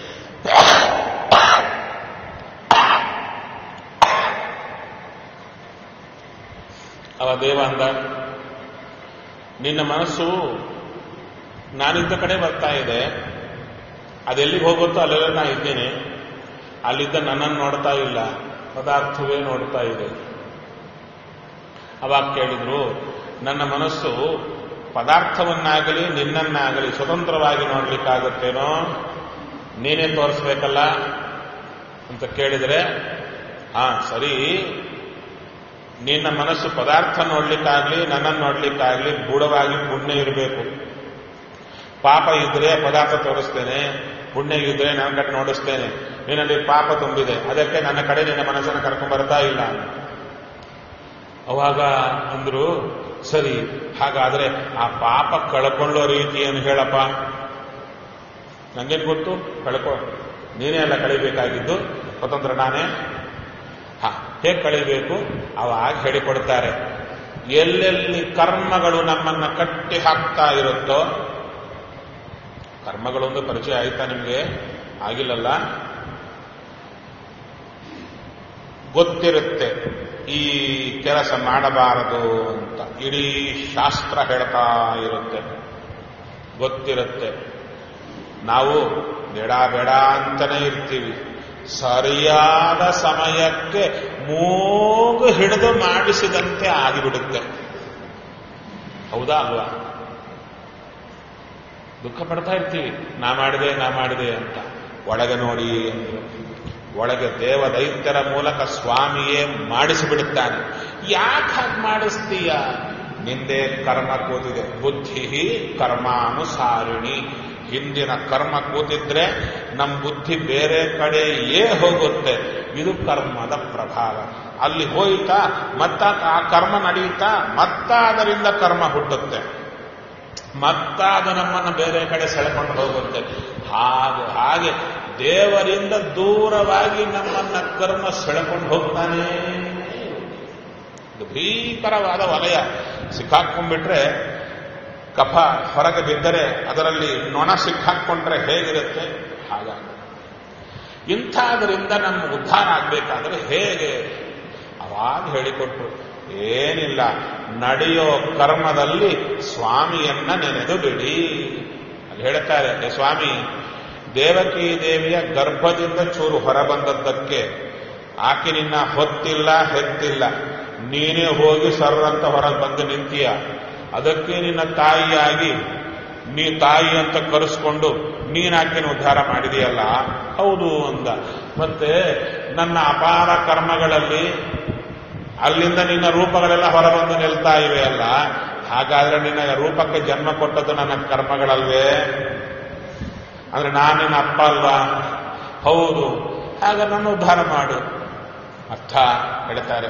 ಅವ ದೇವ ಅಂದ ನಿನ್ನ ಮನಸ್ಸು ನಾನಿದ್ದ ಕಡೆ ಬರ್ತಾ ಇದೆ ಅದೆಲ್ಲಿಗೆ ಹೋಗುತ್ತೋ ಅಲ್ಲೆಲ್ಲ ನಾ ಇದ್ದೇನೆ ಅಲ್ಲಿದ್ದ ನನ್ನನ್ನು ನೋಡ್ತಾ ಇಲ್ಲ ಪದಾರ್ಥವೇ ನೋಡ್ತಾ ಇದೆ ಅವಾಗ ಕೇಳಿದ್ರು ನನ್ನ ಮನಸ್ಸು ಪದಾರ್ಥವನ್ನಾಗಲಿ ನಿನ್ನನ್ನಾಗಲಿ ಸ್ವತಂತ್ರವಾಗಿ ನೋಡ್ಲಿಕ್ಕಾಗುತ್ತೇನೋ ನೀನೇ ತೋರಿಸ್ಬೇಕಲ್ಲ ಅಂತ ಕೇಳಿದರೆ ಹಾ ಸರಿ ನಿನ್ನ ಮನಸ್ಸು ಪದಾರ್ಥ ನೋಡ್ಲಿಕ್ಕಾಗ್ಲಿ ನನ್ನನ್ನು ನೋಡ್ಲಿಕ್ಕಾಗ್ಲಿ ಗೂಢವಾಗಿ ಪುಣ್ಯ ಇರಬೇಕು ಪಾಪ ಇದ್ರೆ ಪದಾರ್ಥ ತೋರಿಸ್ತೇನೆ ಪುಣ್ಯ ಇದ್ರೆ ನನ್ನ ಕಡೆ ನೋಡಿಸ್ತೇನೆ ನಿನ್ನಲ್ಲಿ ಪಾಪ ತುಂಬಿದೆ ಅದಕ್ಕೆ ನನ್ನ ಕಡೆ ನಿನ್ನ ಮನಸ್ಸನ್ನು ಕರ್ಕೊಂಡು ಬರ್ತಾ ಇಲ್ಲ ಅವಾಗ ಅಂದ್ರು ಸರಿ ಹಾಗಾದ್ರೆ ಆ ಪಾಪ ಕಳ್ಕೊಳ್ಳೋ ರೀತಿಯನ್ನು ಹೇಳಪ್ಪ ನಂಗೇನು ಗೊತ್ತು ಕಳ್ಕೊ ನೀನೇ ಎಲ್ಲ ಕಳಿಬೇಕಾಗಿದ್ದು ಸ್ವತಂತ್ರ ನಾನೇ ಹಾ ಹೇಗೆ ಕಳಿಬೇಕು ಅವಾಗ ಹೇಳಿಕೊಡ್ತಾರೆ ಎಲ್ಲೆಲ್ಲಿ ಕರ್ಮಗಳು ನಮ್ಮನ್ನ ಕಟ್ಟಿ ಹಾಕ್ತಾ ಇರುತ್ತೋ ಕರ್ಮಗಳೊಂದು ಪರಿಚಯ ಆಯ್ತಾ ನಿಮಗೆ ಆಗಿಲ್ಲಲ್ಲ ಗೊತ್ತಿರುತ್ತೆ ಈ ಕೆಲಸ ಮಾಡಬಾರದು ಅಂತ ಇಡೀ ಶಾಸ್ತ್ರ ಹೇಳ್ತಾ ಇರುತ್ತೆ ಗೊತ್ತಿರುತ್ತೆ ನಾವು ಬೇಡ ಬೇಡ ಅಂತಾನೆ ಇರ್ತೀವಿ ಸರಿಯಾದ ಸಮಯಕ್ಕೆ ಮೂಗು ಹಿಡಿದು ಮಾಡಿಸಿದಂತೆ ಆಗಿಬಿಡುತ್ತೆ ಹೌದಾ ಅಲ್ವಾ ದುಃಖ ಪಡ್ತಾ ಇರ್ತೀವಿ ನಾ ಮಾಡಿದೆ ನಾ ಮಾಡಿದೆ ಅಂತ ಒಳಗೆ ನೋಡಿ ಅಂದ್ರು ಒಳಗೆ ದೇವ ದೈತ್ಯರ ಮೂಲಕ ಸ್ವಾಮಿಯೇ ಮಾಡಿಸಿಬಿಡುತ್ತಾನೆ ಯಾಕೆ ಹಾಗೆ ಮಾಡಿಸ್ತೀಯ ನಿಂದೆ ಕರ್ಮ ಕೂತಿದೆ ಬುದ್ಧಿ ಕರ್ಮಾನುಸಾರಿಣಿ ಹಿಂದಿನ ಕರ್ಮ ಕೂತಿದ್ರೆ ನಮ್ಮ ಬುದ್ಧಿ ಬೇರೆ ಕಡೆಯೇ ಹೋಗುತ್ತೆ ಇದು ಕರ್ಮದ ಪ್ರಭಾವ ಅಲ್ಲಿ ಹೋಯ್ತಾ ಮತ್ತ ಆ ಕರ್ಮ ನಡೆಯುತ್ತಾ ಮತ್ತ ಅದರಿಂದ ಕರ್ಮ ಹುಟ್ಟುತ್ತೆ ಮತ್ತ ಅದು ನಮ್ಮನ್ನು ಬೇರೆ ಕಡೆ ಸೆಳೆಕೊಂಡು ಹೋಗುತ್ತೆ ಹಾಗೆ ಹಾಗೆ ದೇವರಿಂದ ದೂರವಾಗಿ ನಮ್ಮನ್ನ ಕರ್ಮ ಸೆಳೆಕೊಂಡು ಹೋಗ್ತಾನೆ ಇದು ಭೀಕರವಾದ ವಲಯ ಸಿಕ್ಕಾಕೊಂಡ್ಬಿಟ್ರೆ ಕಫ ಹೊರಗೆ ಬಿದ್ದರೆ ಅದರಲ್ಲಿ ನೊಣ ಸಿಕ್ಕಾಕೊಂಡ್ರೆ ಹೇಗಿರುತ್ತೆ ಹಾಗಾಗಿ ಇಂಥದ್ರಿಂದ ನಮ್ಮ ಉದ್ಧಾರ ಆಗಬೇಕಾದ್ರೆ ಹೇಗೆ ಅವಾಗ ಹೇಳಿಕೊಟ್ರು ಏನಿಲ್ಲ ನಡೆಯೋ ಕರ್ಮದಲ್ಲಿ ಸ್ವಾಮಿಯನ್ನ ನೆನೆದು ಬಿಡಿ ಅಲ್ಲಿ ಹೇಳ್ತಾರೆ "ಏ ಸ್ವಾಮಿ ದೇವಕಿ ದೇವಿಯ ಗರ್ಭದಿಂದ ಚೂರು ಹೊರಬಂದದ್ದಕ್ಕೆ ಆಕೆ ನಿನ್ನ ಹೊತ್ತಿಲ್ಲ ಹೆತ್ತಿಲ್ಲ ನೀನೇ ಹೋಗಿ ಸರ್ರಂತ ಹೊರಗೆ ಬಂದು ನಿಂತೀಯ ಅದಕ್ಕೆ ನಿನ್ನ ತಾಯಿಯಾಗಿ ನೀ ತಾಯಿ ಅಂತ ಕರೆಸ್ಕೊಂಡು ನೀನಾಕಿನ ಉದ್ಧಾರ ಮಾಡಿದೆಯಲ್ಲ ಹೌದು ಅಂದ ಮತ್ತೆ ನನ್ನ ಅಪಾರ ಕರ್ಮಗಳಲ್ಲಿ ಅಲ್ಲಿಂದ ನಿನ್ನ ರೂಪಗಳೆಲ್ಲ ಹೊರಬಂದು ನಿಲ್ತಾ ಇವೆ ಅಲ್ಲ ಹಾಗಾದ್ರೆ ನಿನ್ನ ರೂಪಕ್ಕೆ ಜನ್ಮ ಕೊಟ್ಟದ್ದು ನನ್ನ ಕರ್ಮಗಳಲ್ವೇ ಅಂದ್ರೆ ನಾನು ನಿನ್ನ ಅಪ್ಪ ಅಲ್ವಾ ಹೌದು ಹಾಗ ನನ್ನ ಉದ್ಧಾರ ಮಾಡು ಅರ್ಥ ಹೇಳ್ತಾರೆ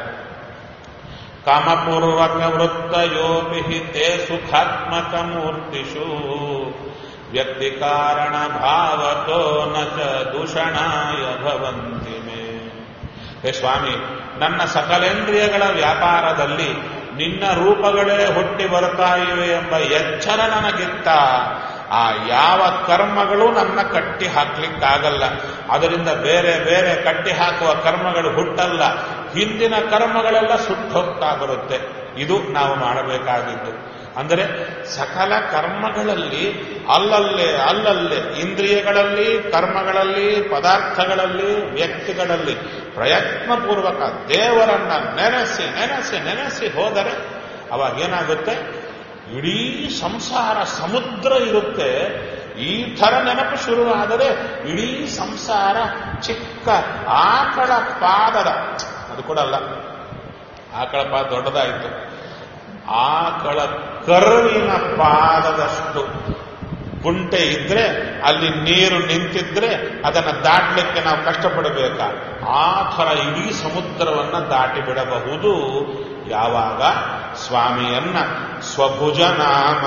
ಕಾಮಪೂರ್ವಕ ವೃತ್ತಯೋಪಿ ತೇ ಸುಖಾತ್ಮಕ ಮೂರ್ತಿಷು ವ್ಯಕ್ತಿ ಕಾರಣ ಭಾವತೋ ನ ಚ ದೂಷಣಾಯ ಭವಂತಿ ಮೇ ಹೇ ಸ್ವಾಮಿ ನನ್ನ ಸಕಲೇಂದ್ರಿಯಗಳ ವ್ಯಾಪಾರದಲ್ಲಿ ನಿನ್ನ ರೂಪಗಳೇ ಹುಟ್ಟಿ ಬರ್ತಾ ಇವೆ ಎಂಬ ಎಚ್ಚರ ನನಗಿತ್ತ ಆ ಯಾವ ಕರ್ಮಗಳು ನನ್ನ ಕಟ್ಟಿ ಹಾಕ್ಲಿಕ್ಕಾಗಲ್ಲ ಅದರಿಂದ ಬೇರೆ ಬೇರೆ ಕಟ್ಟಿ ಹಾಕುವ ಕರ್ಮಗಳು ಹುಟ್ಟಲ್ಲ ಹಿಂದಿನ ಕರ್ಮಗಳೆಲ್ಲ ಸುಟ್ಟು ಹೋಗ್ತಾ ಬರುತ್ತೆ ಇದು ನಾವು ಮಾಡಬೇಕಾಗಿದ್ದು ಅಂದರೆ ಸಕಲ ಕರ್ಮಗಳಲ್ಲಿ ಅಲ್ಲಲ್ಲೇ ಅಲ್ಲಲ್ಲೇ ಇಂದ್ರಿಯಗಳಲ್ಲಿ ಕರ್ಮಗಳಲ್ಲಿ ಪದಾರ್ಥಗಳಲ್ಲಿ ವ್ಯಕ್ತಿಗಳಲ್ಲಿ ಪ್ರಯತ್ನಪೂರ್ವಕ ದೇವರನ್ನ ನೆನೆಸಿ ನೆನೆಸಿ ನೆನೆಸಿ ಹೋದರೆ ಅವಾಗ ಏನಾಗುತ್ತೆ ಇಡೀ ಸಂಸಾರ ಸಮುದ್ರ ಇರುತ್ತೆ ಈ ಥರ ನೆನಪು ಶುರುವಾದರೆ ಇಡೀ ಸಂಸಾರ ಚಿಕ್ಕ ಆಕಳ ಪಾದದ ಅದು ಕೂಡ ಅಲ್ಲ ಆಕಳ ಪಾದ ದೊಡ್ಡದಾಯಿತು ಆಕಳ ಕರುವಿನ ಪಾದದಷ್ಟು ಗುಂಟೆ ಇದ್ರೆ ಅಲ್ಲಿ ನೀರು ನಿಂತಿದ್ರೆ ಅದನ್ನು ದಾಟಲಿಕ್ಕೆ ನಾವು ಕಷ್ಟಪಡಬೇಕಾ ಆ ಥರ ಇಡೀ ಸಮುದ್ರವನ್ನ ದಾಟಿ ಬಿಡಬಹುದು ಯಾವಾಗ ಸ್ವಾಮಿಯನ್ನ ಸ್ವಭುಜ ನಾಮ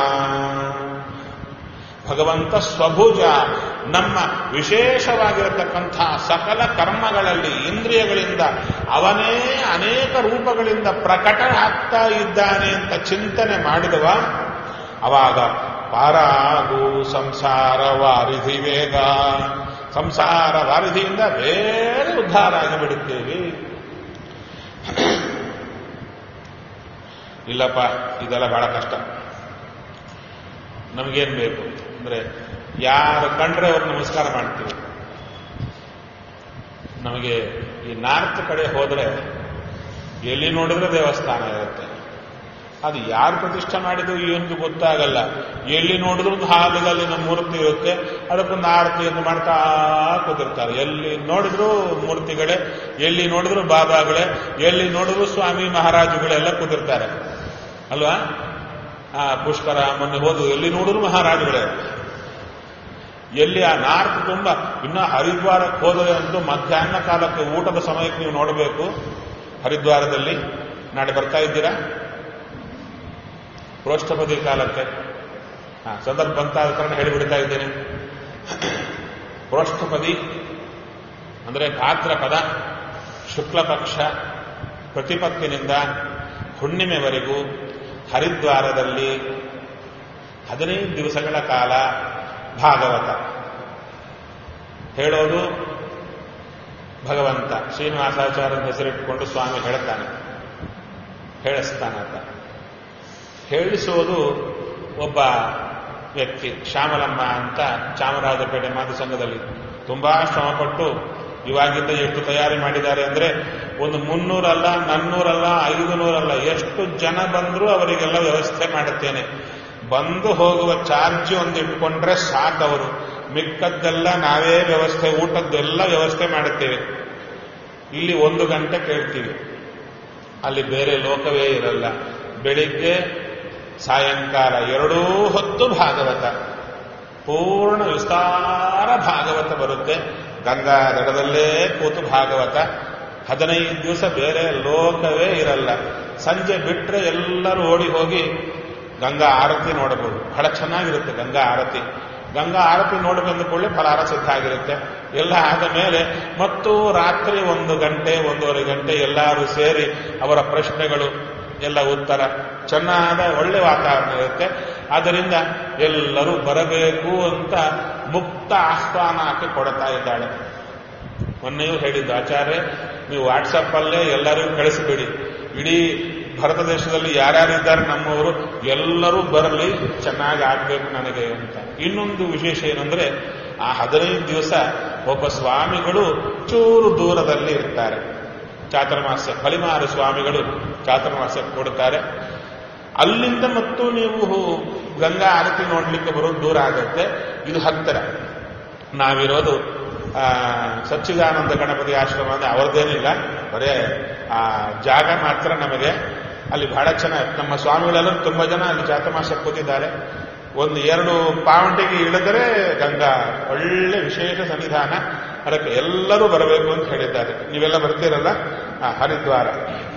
ಭಗವಂತ ಸ್ವಭುಜ ನಮ್ಮ ವಿಶೇಷವಾಗಿರತಕ್ಕಂಥ ಸಕಲ ಕರ್ಮಗಳಲ್ಲಿ ಇಂದ್ರಿಯಗಳಿಂದ ಅವನೇ ಅನೇಕ ರೂಪಗಳಿಂದ ಪ್ರಕಟ ಆಗ್ತಾ ಇದ್ದಾನೆ ಅಂತ ಚಿಂತನೆ ಮಾಡಿದವ ಅವಾಗ ಪಾರಾಗು ಸಂಸಾರ ವಾರಿಧಿ ವೇಗ ಸಂಸಾರ ವಾರಿಧಿಯಿಂದ ಬೇರೆ ಉದ್ಧಾರ ಆಗಿಬಿಡುತ್ತೇವೆ ಇಲ್ಲಪ್ಪ ಇದೆಲ್ಲ ಬಹಳ ಕಷ್ಟ ನಮಗೇನು ಬೇಕು ಅಂದ್ರೆ ಯಾರು ಕಂಡ್ರೆ ಅವ್ರು ನಮಸ್ಕಾರ ಮಾಡ್ತೀವಿ ನಮಗೆ ಈ ನಾರ್ತ್ ಕಡೆ ಹೋದ್ರೆ ಎಲ್ಲಿ ನೋಡಿದ್ರೆ ದೇವಸ್ಥಾನ ಇರುತ್ತೆ ಅದು ಯಾರು ಪ್ರತಿಷ್ಠೆ ಮಾಡಿದ್ರು ಏನು ಗೊತ್ತಾಗಲ್ಲ ಎಲ್ಲಿ ನೋಡಿದ್ರು ಒಂದು ಹಾಲಿಗಲ್ಲಿನ ಮೂರ್ತಿ ಇರುತ್ತೆ ಅದಕ್ಕೊಂದು ಆರತಿಯನ್ನು ಮಾಡ್ತಾ ಕೂತಿರ್ತಾರೆ ಎಲ್ಲಿ ನೋಡಿದ್ರು ಮೂರ್ತಿಗಳೇ ಎಲ್ಲಿ ನೋಡಿದ್ರು ಬಾಬಾಗಳೇ ಎಲ್ಲಿ ನೋಡಿದ್ರು ಸ್ವಾಮಿ ಮಹಾರಾಜುಗಳೆಲ್ಲ ಕೂತಿರ್ತಾರೆ ಅಲ್ವಾ ಆ ಪುಷ್ಕರ ಮೊನ್ನೆ ಹೋದು ಎಲ್ಲಿ ನೋಡಿದ್ರು ಮಹಾರಾಜುಗಳೇ ಎಲ್ಲಿ ಆ ನಾರ್ತ್ ತುಂಬ ಇನ್ನ ಹರಿದ್ವಾರಕ್ಕೆ ಹೋದರೆ ಅಂತೂ ಮಧ್ಯಾಹ್ನ ಕಾಲಕ್ಕೆ ಊಟದ ಸಮಯಕ್ಕೆ ನೀವು ನೋಡಬೇಕು ಹರಿದ್ವಾರದಲ್ಲಿ ನಾಳೆ ಬರ್ತಾ ಇದ್ದೀರಾ ಪ್ರೋಷ್ಠಪದಿ ಕಾಲಕ್ಕೆ ಹಾ ಸಂದರ್ಭ ಬಂತಾದ ಕಾರಣ ಹೇಳಿಬಿಡ್ತಾ ಇದ್ದೇನೆ ಪ್ರೋಷ್ಠಪದಿ ಅಂದರೆ ಭಾದ್ರಪದ ಶುಕ್ಲ ಪಕ್ಷ ಪ್ರತಿಪತ್ತಿನಿಂದ ಹುಣ್ಣಿಮೆವರೆಗೂ ಹರಿದ್ವಾರದಲ್ಲಿ ಹದಿನೈದು ದಿವಸಗಳ ಕಾಲ ಭಾಗವತ ಹೇಳೋದು ಭಗವಂತ ಶ್ರೀನಿವಾಸಾಚಾರ್ಯನ ಹೆಸರಿಟ್ಟುಕೊಂಡು ಸ್ವಾಮಿ ಹೇಳ್ತಾನೆ ಹೇಳಿಸ್ತಾನಂತ ಹೇಳಿಸೋದು ಒಬ್ಬ ವ್ಯಕ್ತಿ ಶ್ಯಾಮಲಮ್ಮ ಅಂತ ಚಾಮರಾಜಪೇಟೆ ಮಾತೃಸಂಘದಲ್ಲಿ ತುಂಬಾ ಶ್ರಮಪಟ್ಟು ಇವಾಗಿಂದ ಎಷ್ಟು ತಯಾರಿ ಮಾಡಿದ್ದಾರೆ ಅಂದ್ರೆ ಒಂದು ಮುನ್ನೂರಲ್ಲ ನನ್ನೂರಲ್ಲ ಐದು ನೂರಲ್ಲ ಎಷ್ಟು ಜನ ಬಂದರೂ ಅವರಿಗೆಲ್ಲ ವ್ಯವಸ್ಥೆ ಮಾಡುತ್ತೇನೆ ಬಂದು ಹೋಗುವ ಚಾರ್ಜ್ ಒಂದು ಇಟ್ಕೊಂಡ್ರೆ ಸಾಕವರು ಮಿಕ್ಕದ್ದೆಲ್ಲ ನಾವೇ ವ್ಯವಸ್ಥೆ ಊಟದ್ದೆಲ್ಲ ವ್ಯವಸ್ಥೆ ಮಾಡುತ್ತೇವೆ ಇಲ್ಲಿ ಒಂದು ಗಂಟೆ ಕೇಳ್ತೀವಿ ಅಲ್ಲಿ ಬೇರೆ ಲೋಕವೇ ಇರಲ್ಲ ಬೆಳಿಗ್ಗೆ ಸಾಯಂಕಾಲ ಎರಡೂ ಹೊತ್ತು ಭಾಗವತ ಪೂರ್ಣ ವಿಸ್ತಾರ ಭಾಗವತ ಬರುತ್ತೆ ಗಂಗಾ ದಡದಲ್ಲೇ ಕೂತು ಭಾಗವತ ಹದಿನೈದು ದಿವಸ ಬೇರೆ ಲೋಕವೇ ಇರಲ್ಲ ಸಂಜೆ ಬಿಟ್ರೆ ಎಲ್ಲರೂ ಓಡಿ ಹೋಗಿ ಗಂಗಾ ಆರತಿ ನೋಡಬಹುದು ಬಹಳ ಚೆನ್ನಾಗಿರುತ್ತೆ ಗಂಗಾ ಆರತಿ ಗಂಗಾ ಆರತಿ ನೋಡಿ ಬಂದ ಕೂಡಲೇ ಫಲಾರ ಸಿದ್ಧ ಆಗಿರುತ್ತೆ ಎಲ್ಲ ಆದ ಮೇಲೆ ಮತ್ತು ರಾತ್ರಿ ಒಂದು ಗಂಟೆ ಒಂದೂವರೆ ಗಂಟೆ ಎಲ್ಲರೂ ಸೇರಿ ಅವರ ಪ್ರಶ್ನೆಗಳು ಎಲ್ಲ ಉತ್ತರ ಚೆನ್ನಾದ ಒಳ್ಳೆ ವಾತಾವರಣ ಇರುತ್ತೆ ಆದ್ದರಿಂದ ಎಲ್ಲರೂ ಬರಬೇಕು ಅಂತ ಮುಕ್ತ ಆಹ್ವಾನ ಹಾಕಿ ಕೊಡ್ತಾ ಇದ್ದಾಳೆ ಮೊನ್ನೆಯೂ ಹೇಳಿದ್ದು ಆಚಾರ್ಯ ನೀವು ವಾಟ್ಸಪ್ ಅಲ್ಲೇ ಎಲ್ಲರಿಗೂ ಕಳಿಸಿಬಿಡಿ ಇಡೀ ಭಾರತ ದೇಶದಲ್ಲಿ ಯಾರ್ಯಾರಿದ್ದಾರೆ ನಮ್ಮವರು ಎಲ್ಲರೂ ಬರಲಿ ಚೆನ್ನಾಗಿ ಆಗ್ಬೇಕು ನನಗೆ ಅಂತ ಇನ್ನೊಂದು ವಿಶೇಷ ಏನಂದ್ರೆ ಆ ಹದಿನೈದು ದಿವಸ ಒಬ್ಬ ಸ್ವಾಮಿಗಳು ಚೂರು ದೂರದಲ್ಲಿ ಇರ್ತಾರೆ ಚಾತುರ್ಮಾಸ್ಯ ಫಲಿಮಾರ ಸ್ವಾಮಿಗಳು ಚಾತುರ್ಮಾಸ್ಯ ಕೊಡುತ್ತಾರೆ ಅಲ್ಲಿಂದ ಮತ್ತು ನೀವು ಗಂಗಾ ಆರತಿ ನೋಡ್ಲಿಕ್ಕೆ ಬರೋದು ದೂರ ಆಗುತ್ತೆ ಇದು ಹತ್ತಿರ ನಾವಿರೋದು ಆ, ಸಚ್ಚಿದಾನಂದ ಗಣಪತಿ ಆಶ್ರಮ ಅಂದ್ರೆ ಅವರದೇನಿಲ್ಲ ಬರೇ ಆ ಜಾಗ ಮಾತ್ರ ನಮಗೆ ಅಲ್ಲಿ ಬಹಳ ಚೆನ್ನಾಗಿ ನಮ್ಮ ಸ್ವಾಮಿಗಳೆಲ್ಲರೂ ತುಂಬಾ ಜನ ಅಲ್ಲಿ ಚಾತುರ್ಮಾಸ ಕೂತಿದ್ದಾರೆ ಒಂದು ಎರಡು ಪಾವಂಟಿಗೆ ಇಳಿದರೆ ಗಂಗಾ ಒಳ್ಳೆ ವಿಶೇಷ ಸನ್ನಿಧಾನ ಅದಕ್ಕೆ ಎಲ್ಲರೂ ಬರಬೇಕು ಅಂತ ಹೇಳಿದ್ದಾರೆ ನೀವೆಲ್ಲ ಬರ್ತೀರಲ್ಲ ಆ, ಹರಿದ್ವಾರ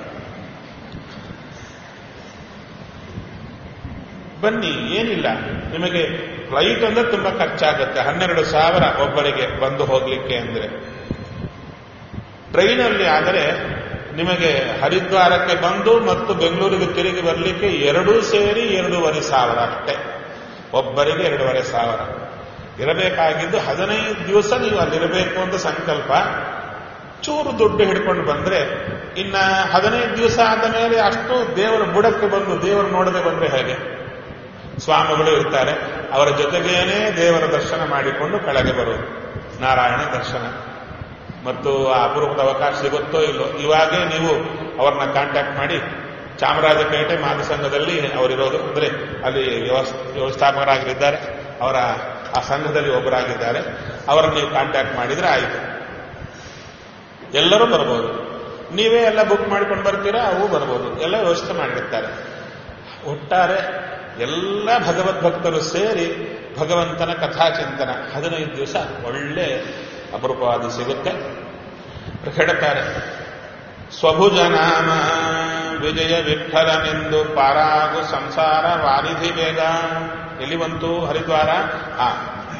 ಬನ್ನಿ ಏನಿಲ್ಲ ನಿಮಗೆ ಫ್ಲೈಟ್ ಅಂದ್ರೆ ತುಂಬಾ ಖರ್ಚಾಗುತ್ತೆ ಹನ್ನೆರಡು ಸಾವಿರ ಒಬ್ಬರಿಗೆ ಬಂದು ಹೋಗ್ಲಿಕ್ಕೆ ಅಂದ್ರೆ ಟ್ರೈನಲ್ಲಿ ಆದರೆ ನಿಮಗೆ ಹರಿದ್ವಾರಕ್ಕೆ ಬಂದು ಮತ್ತು ಬೆಂಗಳೂರಿಗೆ ತಿರುಗಿ ಬರಲಿಕ್ಕೆ ಎರಡೂ ಸೇರಿ ಎರಡೂವರೆ ಸಾವಿರ ಅಷ್ಟೇ ಒಬ್ಬರಿಗೆ ಎರಡೂವರೆ ಸಾವಿರ ಇರಬೇಕಾಗಿದ್ದು ಹದಿನೈದು ದಿವಸ ನೀವು ಅಲ್ಲಿರಬೇಕು ಅಂತ ಸಂಕಲ್ಪ ಚೂರು ದುಡ್ಡು ಹಿಡ್ಕೊಂಡು ಬಂದ್ರೆ ಇನ್ನ ಹದಿನೈದು ದಿವಸ ಆದ ಮೇಲೆ ಅಷ್ಟು ದೇವರ ಬುಡಕ್ಕೆ ಬಂದು ದೇವರು ನೋಡದೆ ಬಂದ್ರೆ ಹೇಗೆ ಸ್ವಾಮಿಗಳು ಇರ್ತಾರೆ ಅವರ ಜೊತೆಗೇನೆ ದೇವರ ದರ್ಶನ ಮಾಡಿಕೊಂಡು ಕೆಳಗೆ ಬರುವುದು ನಾರಾಯಣ ದರ್ಶನ ಮತ್ತು ಆ ಅಪರೂಪದ ಅವಕಾಶ ಸಿಗುತ್ತೋ ಇಲ್ಲೋ ಇವಾಗೇ ನೀವು ಅವ್ರನ್ನ ಕಾಂಟ್ಯಾಕ್ಟ್ ಮಾಡಿ ಚಾಮರಾಜಪೇಟೆ ಮಾತೃಸಂಘದಲ್ಲಿ ಅವರಿರೋದು ಅಂದ್ರೆ ಅಲ್ಲಿ ವ್ಯವಸ್ ವ್ಯವಸ್ಥಾಪಕರಾಗಿದ್ದಾರೆ ಅವರ ಆ ಸಂಘದಲ್ಲಿ ಒಬ್ಬರಾಗಿದ್ದಾರೆ ಅವರನ್ನು ನೀವು ಕಾಂಟ್ಯಾಕ್ಟ್ ಮಾಡಿದ್ರೆ ಆಯಿತು ಎಲ್ಲರೂ ಬರ್ಬೋದು ನೀವೇ ಎಲ್ಲ ಬುಕ್ ಮಾಡ್ಕೊಂಡು ಬರ್ತೀರಾ ಅವು ಬರ್ಬೋದು ಎಲ್ಲ ವ್ಯವಸ್ಥೆ ಮಾಡಿರ್ತಾರೆ ಒಟ್ಟಾರೆ ಎಲ್ಲ ಭಗವದ್ಭಕ್ತರು ಸೇರಿ ಭಗವಂತನ ಕಥಾಚಿಂತನ ಹದಿನೈದು ದಿವಸ ಒಳ್ಳೆ ಅಪರೂಪವಾದ ಸಿಗುತ್ತೆ ಹೇಳ್ತಾರೆ ಸ್ವಭುಜನಾಮ ವಿಜಯ ವಿಠಲನೆಂದು ಪಾರಾಗು ಸಂಸಾರ ವಾರಿಧಿ ಬೇಗ ಎಲ್ಲಿ ಬಂತು ಹರಿದ್ವಾರ ಆ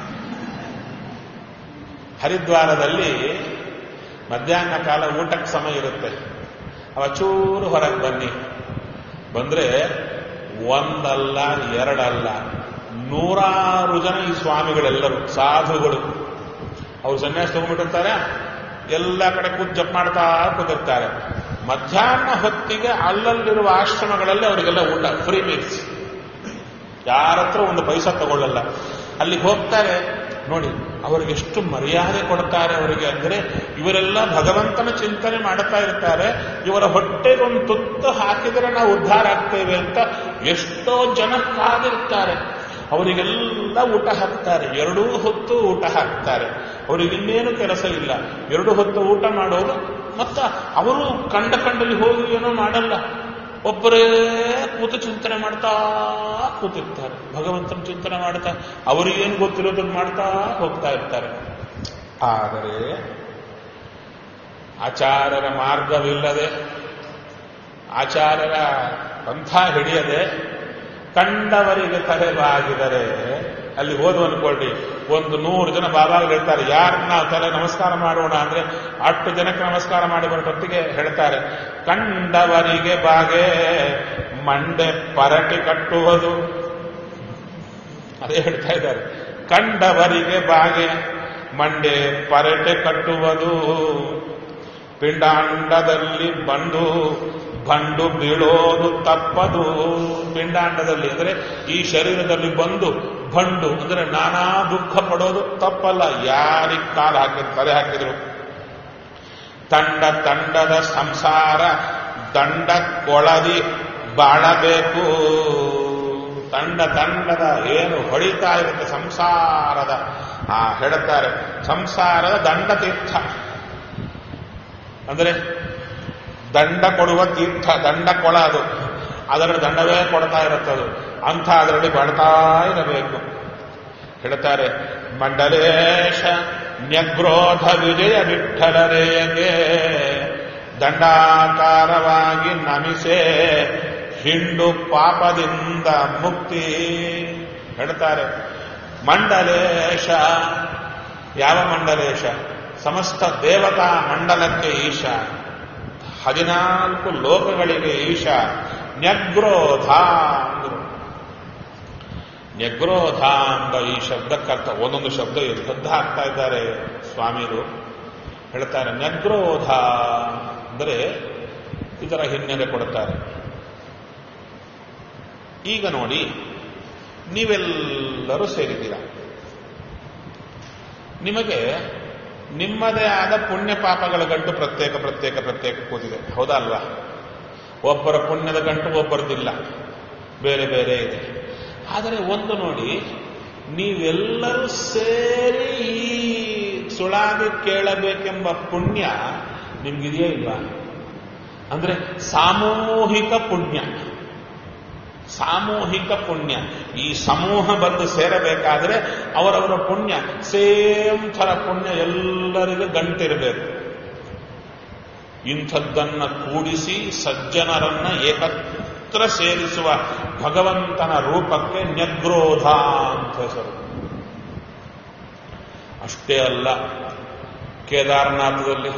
ಹರಿದ್ವಾರದಲ್ಲಿ ಮಧ್ಯಾಹ್ನ ಕಾಲ ಊಟಕ್ಕೆ ಸಮಯ ಇರುತ್ತೆ ಅವ ಚೂರು ಹೊರಗೆ ಬನ್ನಿ ಬಂದ್ರೆ ಒಂದಲ್ಲ ಎರಡಲ್ಲ ನೂರಾರು ಜನ ಈ ಸ್ವಾಮಿಗಳೆಲ್ಲರೂ ಸಾಧುಗಳು ಅವ್ರು ಸನ್ಯಾಸ ತಗೊಂಡ್ಬಿಟ್ಟಿರ್ತಾರೆ ಎಲ್ಲ ಕಡೆ ಕೂತ್ ಜಪ್ ಮಾಡ್ತಾ ಕೂತಿರ್ತಾರೆ ಮಧ್ಯಾಹ್ನ ಹೊತ್ತಿಗೆ ಅಲ್ಲಲ್ಲಿರುವ ಆಶ್ರಮಗಳಲ್ಲಿ ಅವರಿಗೆಲ್ಲ ಊಟ ಫ್ರೀ ಮೀಲ್ಸ್ ಯಾರ ಹತ್ರ ಒಂದು ಪೈಸಾ ತಗೊಳ್ಳಲ್ಲ ಅಲ್ಲಿಗೆ ಹೋಗ್ತಾರೆ ನೋಡಿ ಅವರಿಗೆ ಎಷ್ಟು ಮರ್ಯಾದೆ ಕೊಡ್ತಾರೆ ಅವರಿಗೆ ಅಂದ್ರೆ ಇವರೆಲ್ಲ ಭಗವಂತನ ಚಿಂತನೆ ಮಾಡುತ್ತಾ ಇರ್ತಾರೆ ಇವರ ಹೊಟ್ಟೆಗೊಂದು ತುತ್ತು ಹಾಕಿದರೆ ನಾವು ಉದ್ಧಾರ ಆಗ್ತೇವೆ ಅಂತ ಎಷ್ಟೋ ಜನ ಕಾದಿರ್ತಾರೆ ಅವರಿಗೆಲ್ಲ ಊಟ ಹಾಕ್ತಾರೆ ಎರಡೂ ಹೊತ್ತು ಊಟ ಹಾಕ್ತಾರೆ ಅವರಿಗೆ ಇನ್ನೇನು ಕೆಲಸ ಇಲ್ಲ ಎರಡು ಹೊತ್ತು ಊಟ ಮಾಡೋದು ಮತ್ತ ಅವರು ಕಂಡ ಕಂಡಲ್ಲಿ ಹೋಗಿ ಏನೋ ಮಾಡಲ್ಲ ಒಬ್ಬರೇ ಕೂತು ಚಿಂತನೆ ಮಾಡ್ತಾ ಕೂತಿರ್ತಾರೆ ಭಗವಂತನ ಚಿಂತನೆ ಮಾಡ್ತಾ ಅವರಿಗೇನು ಗೊತ್ತಿರೋದನ್ನು ಮಾಡ್ತಾ ಹೋಗ್ತಾ ಇರ್ತಾರೆ ಆದರೆ ಆಚಾರ್ಯರ ಮಾರ್ಗವಿಲ್ಲದೆ ಆಚಾರ್ಯರ ಪಂಥ ಹಿಡಿಯದೆ ಕಂಡವರಿಗೆ ತಲೆ ಬಾಗಿದರೆ ಅಲ್ಲಿ ಹೋದ್ವು ಅನ್ಕೊಳ್ಳಿ ಒಂದು ನೂರು ಜನ ಬಾಬಾಗಳಿರ್ತಾರೆ ಯಾರು ನಾವು ತಲೆ ನಮಸ್ಕಾರ ಮಾಡೋಣ ಅಂದ್ರೆ ಅಷ್ಟು ಜನಕ್ಕೆ ನಮಸ್ಕಾರ ಮಾಡಿ ಬರೋಟೊತ್ತಿಗೆ ಹೇಳ್ತಾರೆ ಕಂಡವರಿಗೆ ಬಾಗೆ ಮಂಡೆ ಪರಟಿ ಕಟ್ಟುವುದು ಅದೇ ಹೇಳ್ತಾ ಇದ್ದಾರೆ ಕಂಡವರಿಗೆ ಬಾಗೆ ಮಂಡೆ ಪರಟೆ ಕಟ್ಟುವುದು ಪಿಂಡಾಂಡದಲ್ಲಿ ಬಂದು ಬಂಡು ಬೀಳೋದು ತಪ್ಪದು ಪಿಂಡಾಂಡದಲ್ಲಿ ಅಂದರೆ ಈ ಶರೀರದಲ್ಲಿ ಬಂದು ಬಂಡು ಅಂದರೆ ನಾನಾ ದುಃಖ ಪಡೋದು ತಪ್ಪಲ್ಲ ಯಾರಿಗೆ ಕಾಲು ಹಾಕಿದ್ರು ತಲೆ ಹಾಕಿದ್ರು ತಂಡ ತಂಡದ ಸಂಸಾರ ದಂಡ ಕೊಳದಿ ಬಾಳಬೇಕು ತಂಡ ತಂಡದ ಏನು ಹೊಡಿತಾ ಇರುತ್ತೆ ಸಂಸಾರದ ಆ ಹೇಳುತ್ತಾರೆ ಸಂಸಾರದ ದಂಡ ತೀರ್ಥ ಅಂದರೆ ದಂಡ ಕೊಡುವ ತೀರ್ಥ ದಂಡ ಕೊಳ ಅದು ಅದರಲ್ಲಿ ದಂಡವೇ ಕೊಡ್ತಾ ಇರುತ್ತದು ಅಂಥ ಅದರಲ್ಲಿ ಬಾಳ್ತಾ ಇರಬೇಕು ಹೇಳ್ತಾರೆ ಮಂಡಲೇಶ ನ್ಯಗ್ರೋಧ ವಿಜಯ ವಿಠಲರೇಯಗೆ ದಂಡಾಕಾರವಾಗಿ ನಮಿಸೆ ಹಿಂಡು ಪಾಪದಿಂದ ಮುಕ್ತಿ ಹೇಳ್ತಾರೆ ಮಂಡಲೇಶ ಯಾವ ಮಂಡಲೇಶ ಸಮಸ್ತ ದೇವತಾ ಮಂಡಲಕ್ಕೆ ಈಶ ಹದಿನಾಲ್ಕು ಲೋಕಗಳಿಗೆ ಈಶ ನ್ಯಗ್ರೋಧ ಅಂದ್ರು ನ್ಯಗ್ರೋಧ ಎಂಬ ಈ ಶಬ್ದಕ್ಕರ್ಥ ಒಂದೊಂದು ಶಬ್ದ ಎಂಥದ್ದು ಹಾಕ್ತಾ ಇದ್ದಾರೆ ಸ್ವಾಮಿಗಳು ಹೇಳ್ತಾರೆ ನ್ಯಗ್ರೋಧ ಅಂದರೆ ಇದರ ಹಿನ್ನೆಲೆ ಕೊಡುತ್ತಾರೆ ಈಗ ನೋಡಿ ನೀವೆಲ್ಲರೂ ಸೇರಿದ್ದೀರ ನಿಮಗೆ ನಿಮ್ಮದೇ ಆದ ಪುಣ್ಯ ಪಾಪಗಳ ಗಂಟು ಪ್ರತ್ಯೇಕ ಪ್ರತ್ಯೇಕ ಪ್ರತ್ಯೇಕ ಕೂತಿದೆ ಹೌದಾ ಅಲ್ವಾ ಒಬ್ಬರ ಪುಣ್ಯದ ಗಂಟು ಒಬ್ಬರದಿಲ್ಲ ಬೇರೆ ಬೇರೆ ಇದೆ ಆದರೆ ಒಂದು ನೋಡಿ ನೀವೆಲ್ಲರೂ ಸೇರಿ ಈ ಸುಳಾದಿ ಕೇಳಬೇಕೆಂಬ ಪುಣ್ಯ ನಿಮ್ಗಿದೆಯೇ ಇಲ್ವಾ ಅಂದ್ರೆ ಸಾಮೂಹಿಕ ಪುಣ್ಯ ಸಾಮೂಹಿಕ ಪುಣ್ಯ ಈ ಸಮೂಹ ಬಂದು ಸೇರಬೇಕಾದ್ರೆ ಅವರವರ ಪುಣ್ಯ ಸೇಮ್ ಥರ ಪುಣ್ಯ ಎಲ್ಲರಿಗೂ ಗಂಟಿರಬೇಕು ಇಂಥದ್ದನ್ನ ಕೂಡಿಸಿ ಸಜ್ಜನರನ್ನ ಏಕತ್ರ ಸೇರಿಸುವ ಭಗವಂತನ ರೂಪಕ್ಕೆ ನ್ಯಗ್ರೋಧ ಅಂತ ಹೆಸರು ಅಷ್ಟೇ ಅಲ್ಲ ಕೇದಾರನಾಥದಲ್ಲಿ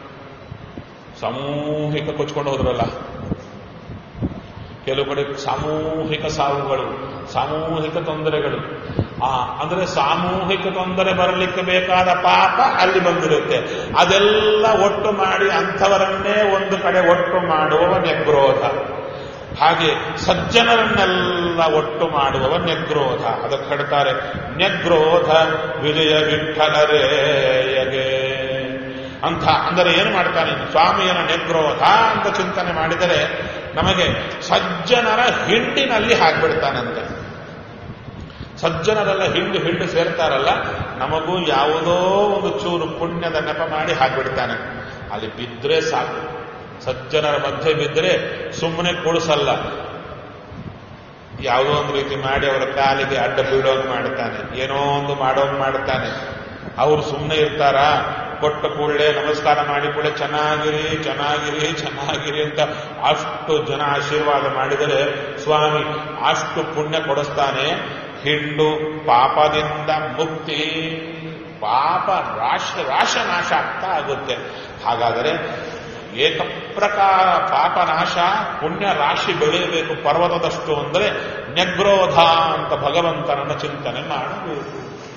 ಸಾಮೂಹಿಕ ಕೊಚ್ಕೊಂಡು ಹೋದ್ರಲ್ಲ ಕೆಲವು ಕಡೆ ಸಾಮೂಹಿಕ ಸಾವುಗಳು ಸಾಮೂಹಿಕ ತೊಂದರೆಗಳು ಆ ಅಂದ್ರೆ ಸಾಮೂಹಿಕ ತೊಂದರೆ ಬರಲಿಕ್ಕೆ ಬೇಕಾದ ಪಾಪ ಅಲ್ಲಿ ಬಂದಿರುತ್ತೆ ಅದೆಲ್ಲ ಒಟ್ಟು ಮಾಡಿ ಅಂಥವರನ್ನೇ ಒಂದು ಕಡೆ ಒಟ್ಟು ಮಾಡುವವ ನೆಗ್ರೋಧ ಹಾಗೆ ಸಜ್ಜನರನ್ನೆಲ್ಲ ಒಟ್ಟು ಮಾಡುವವ ನೆಗ್ರೋಧ ಅದಕ್ಕೆ ಹೇಳ್ತಾರೆ ನೆಗ್ರೋಧ ವಿಜಯ ವಿಠಲರೇಯಗೆ ಅಂತ ಅಂದರೆ ಏನು ಮಾಡ್ತಾನೆ ಸ್ವಾಮಿಯನ ನೆಗ್ರೋಧ ಅಂತ ಚಿಂತನೆ ಮಾಡಿದರೆ ನಮಗೆ ಸಜ್ಜನರ ಹಿಂಡಿನಲ್ಲಿ ಹಾಕ್ಬಿಡ್ತಾನಂತೆ ಸಜ್ಜನರೆಲ್ಲ ಹಿಂಡು ಹಿಂಡು ಸೇರ್ತಾರಲ್ಲ ನಮಗೂ ಯಾವುದೋ ಒಂದು ಚೂರು ಪುಣ್ಯದ ನೆಪ ಮಾಡಿ ಹಾಕ್ಬಿಡ್ತಾನೆ ಅಲ್ಲಿ ಬಿದ್ರೆ ಸಾಕು ಸಜ್ಜನರ ಮಧ್ಯೆ ಬಿದ್ದರೆ ಸುಮ್ಮನೆ ಕೂಡಿಸಲ್ಲ ಯಾವುದೋ ಒಂದು ರೀತಿ ಮಾಡಿ ಅವರ ಕಾಲಿಗೆ ಅಡ್ಡ ಬೀಳೋಂಗ್ ಮಾಡ್ತಾನೆ ಏನೋ ಒಂದು ಮಾಡೋಂಗ್ ಮಾಡ್ತಾನೆ ಅವರು ಸುಮ್ಮನೆ ಇರ್ತಾರ ಕೊಟ್ಟ ಕೂಡಲೇ ನಮಸ್ಕಾರ ಮಾಡಿ ಕೂಡ ಚೆನ್ನಾಗಿರಿ ಚೆನ್ನಾಗಿರಿ ಚೆನ್ನಾಗಿರಿ ಅಂತ ಅಷ್ಟು ಜನ ಆಶೀರ್ವಾದ ಮಾಡಿದರೆ ಸ್ವಾಮಿ ಅಷ್ಟು ಪುಣ್ಯ ಕೊಡಿಸ್ತಾನೆ ಹಿಂಡು ಪಾಪದಿಂದ ಮುಕ್ತಿ ಪಾಪ ರಾಶ ರಾಶನಾಶ ಆಗ್ತಾ ಆಗುತ್ತೆ ಹಾಗಾದರೆ ಏಕಪ್ರಕಾರ ಪಾಪನಾಶ ಪುಣ್ಯ ರಾಶಿ ಬೆಳೆಯಬೇಕು ಪರ್ವತದಷ್ಟು ಅಂದರೆ ನ್ಯಗ್ರೋಧ ಅಂತ ಭಗವಂತನನ್ನ ಚಿಂತನೆ ಮಾಡಬೇಕು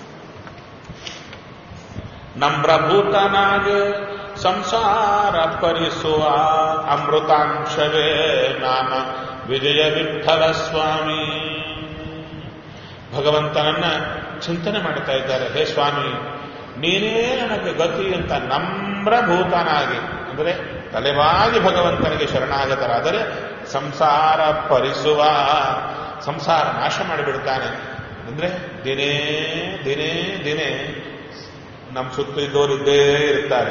ನಮ್ರಭೂತನಾಗೆ ಸಂಸಾರ ಪರಿಸುವ ಅಮೃತಾಂಶವೇ ನಾಮ ವಿಜಯ ವಿಠಲ ಸ್ವಾಮಿ ಭಗವಂತನನ್ನ ಚಿಂತನೆ ಮಾಡ್ತಾ ಇದ್ದಾರೆ ಹೇ ಸ್ವಾಮಿ ನೀನೇ ನನಗೆ ಗತಿ ಅಂತ ನಮ್ರಭೂತನಾಗಿ ಅಂದರೆ ತಲೆವಾಗಿ ಭಗವಂತನಿಗೆ ಶರಣಾಗತರಾದರೆ ಸಂಸಾರ ಪರಿಸುವ ಸಂಸಾರ ನಾಶ ಮಾಡಿಬಿಡ್ತಾನೆ ಅಂದ್ರೆ ದಿನೇ ದಿನೇ ದಿನೇ ನಮ್ಮ ಸುತ್ತ ಇದ್ದವರು ಇದ್ದೇ ಇರ್ತಾರೆ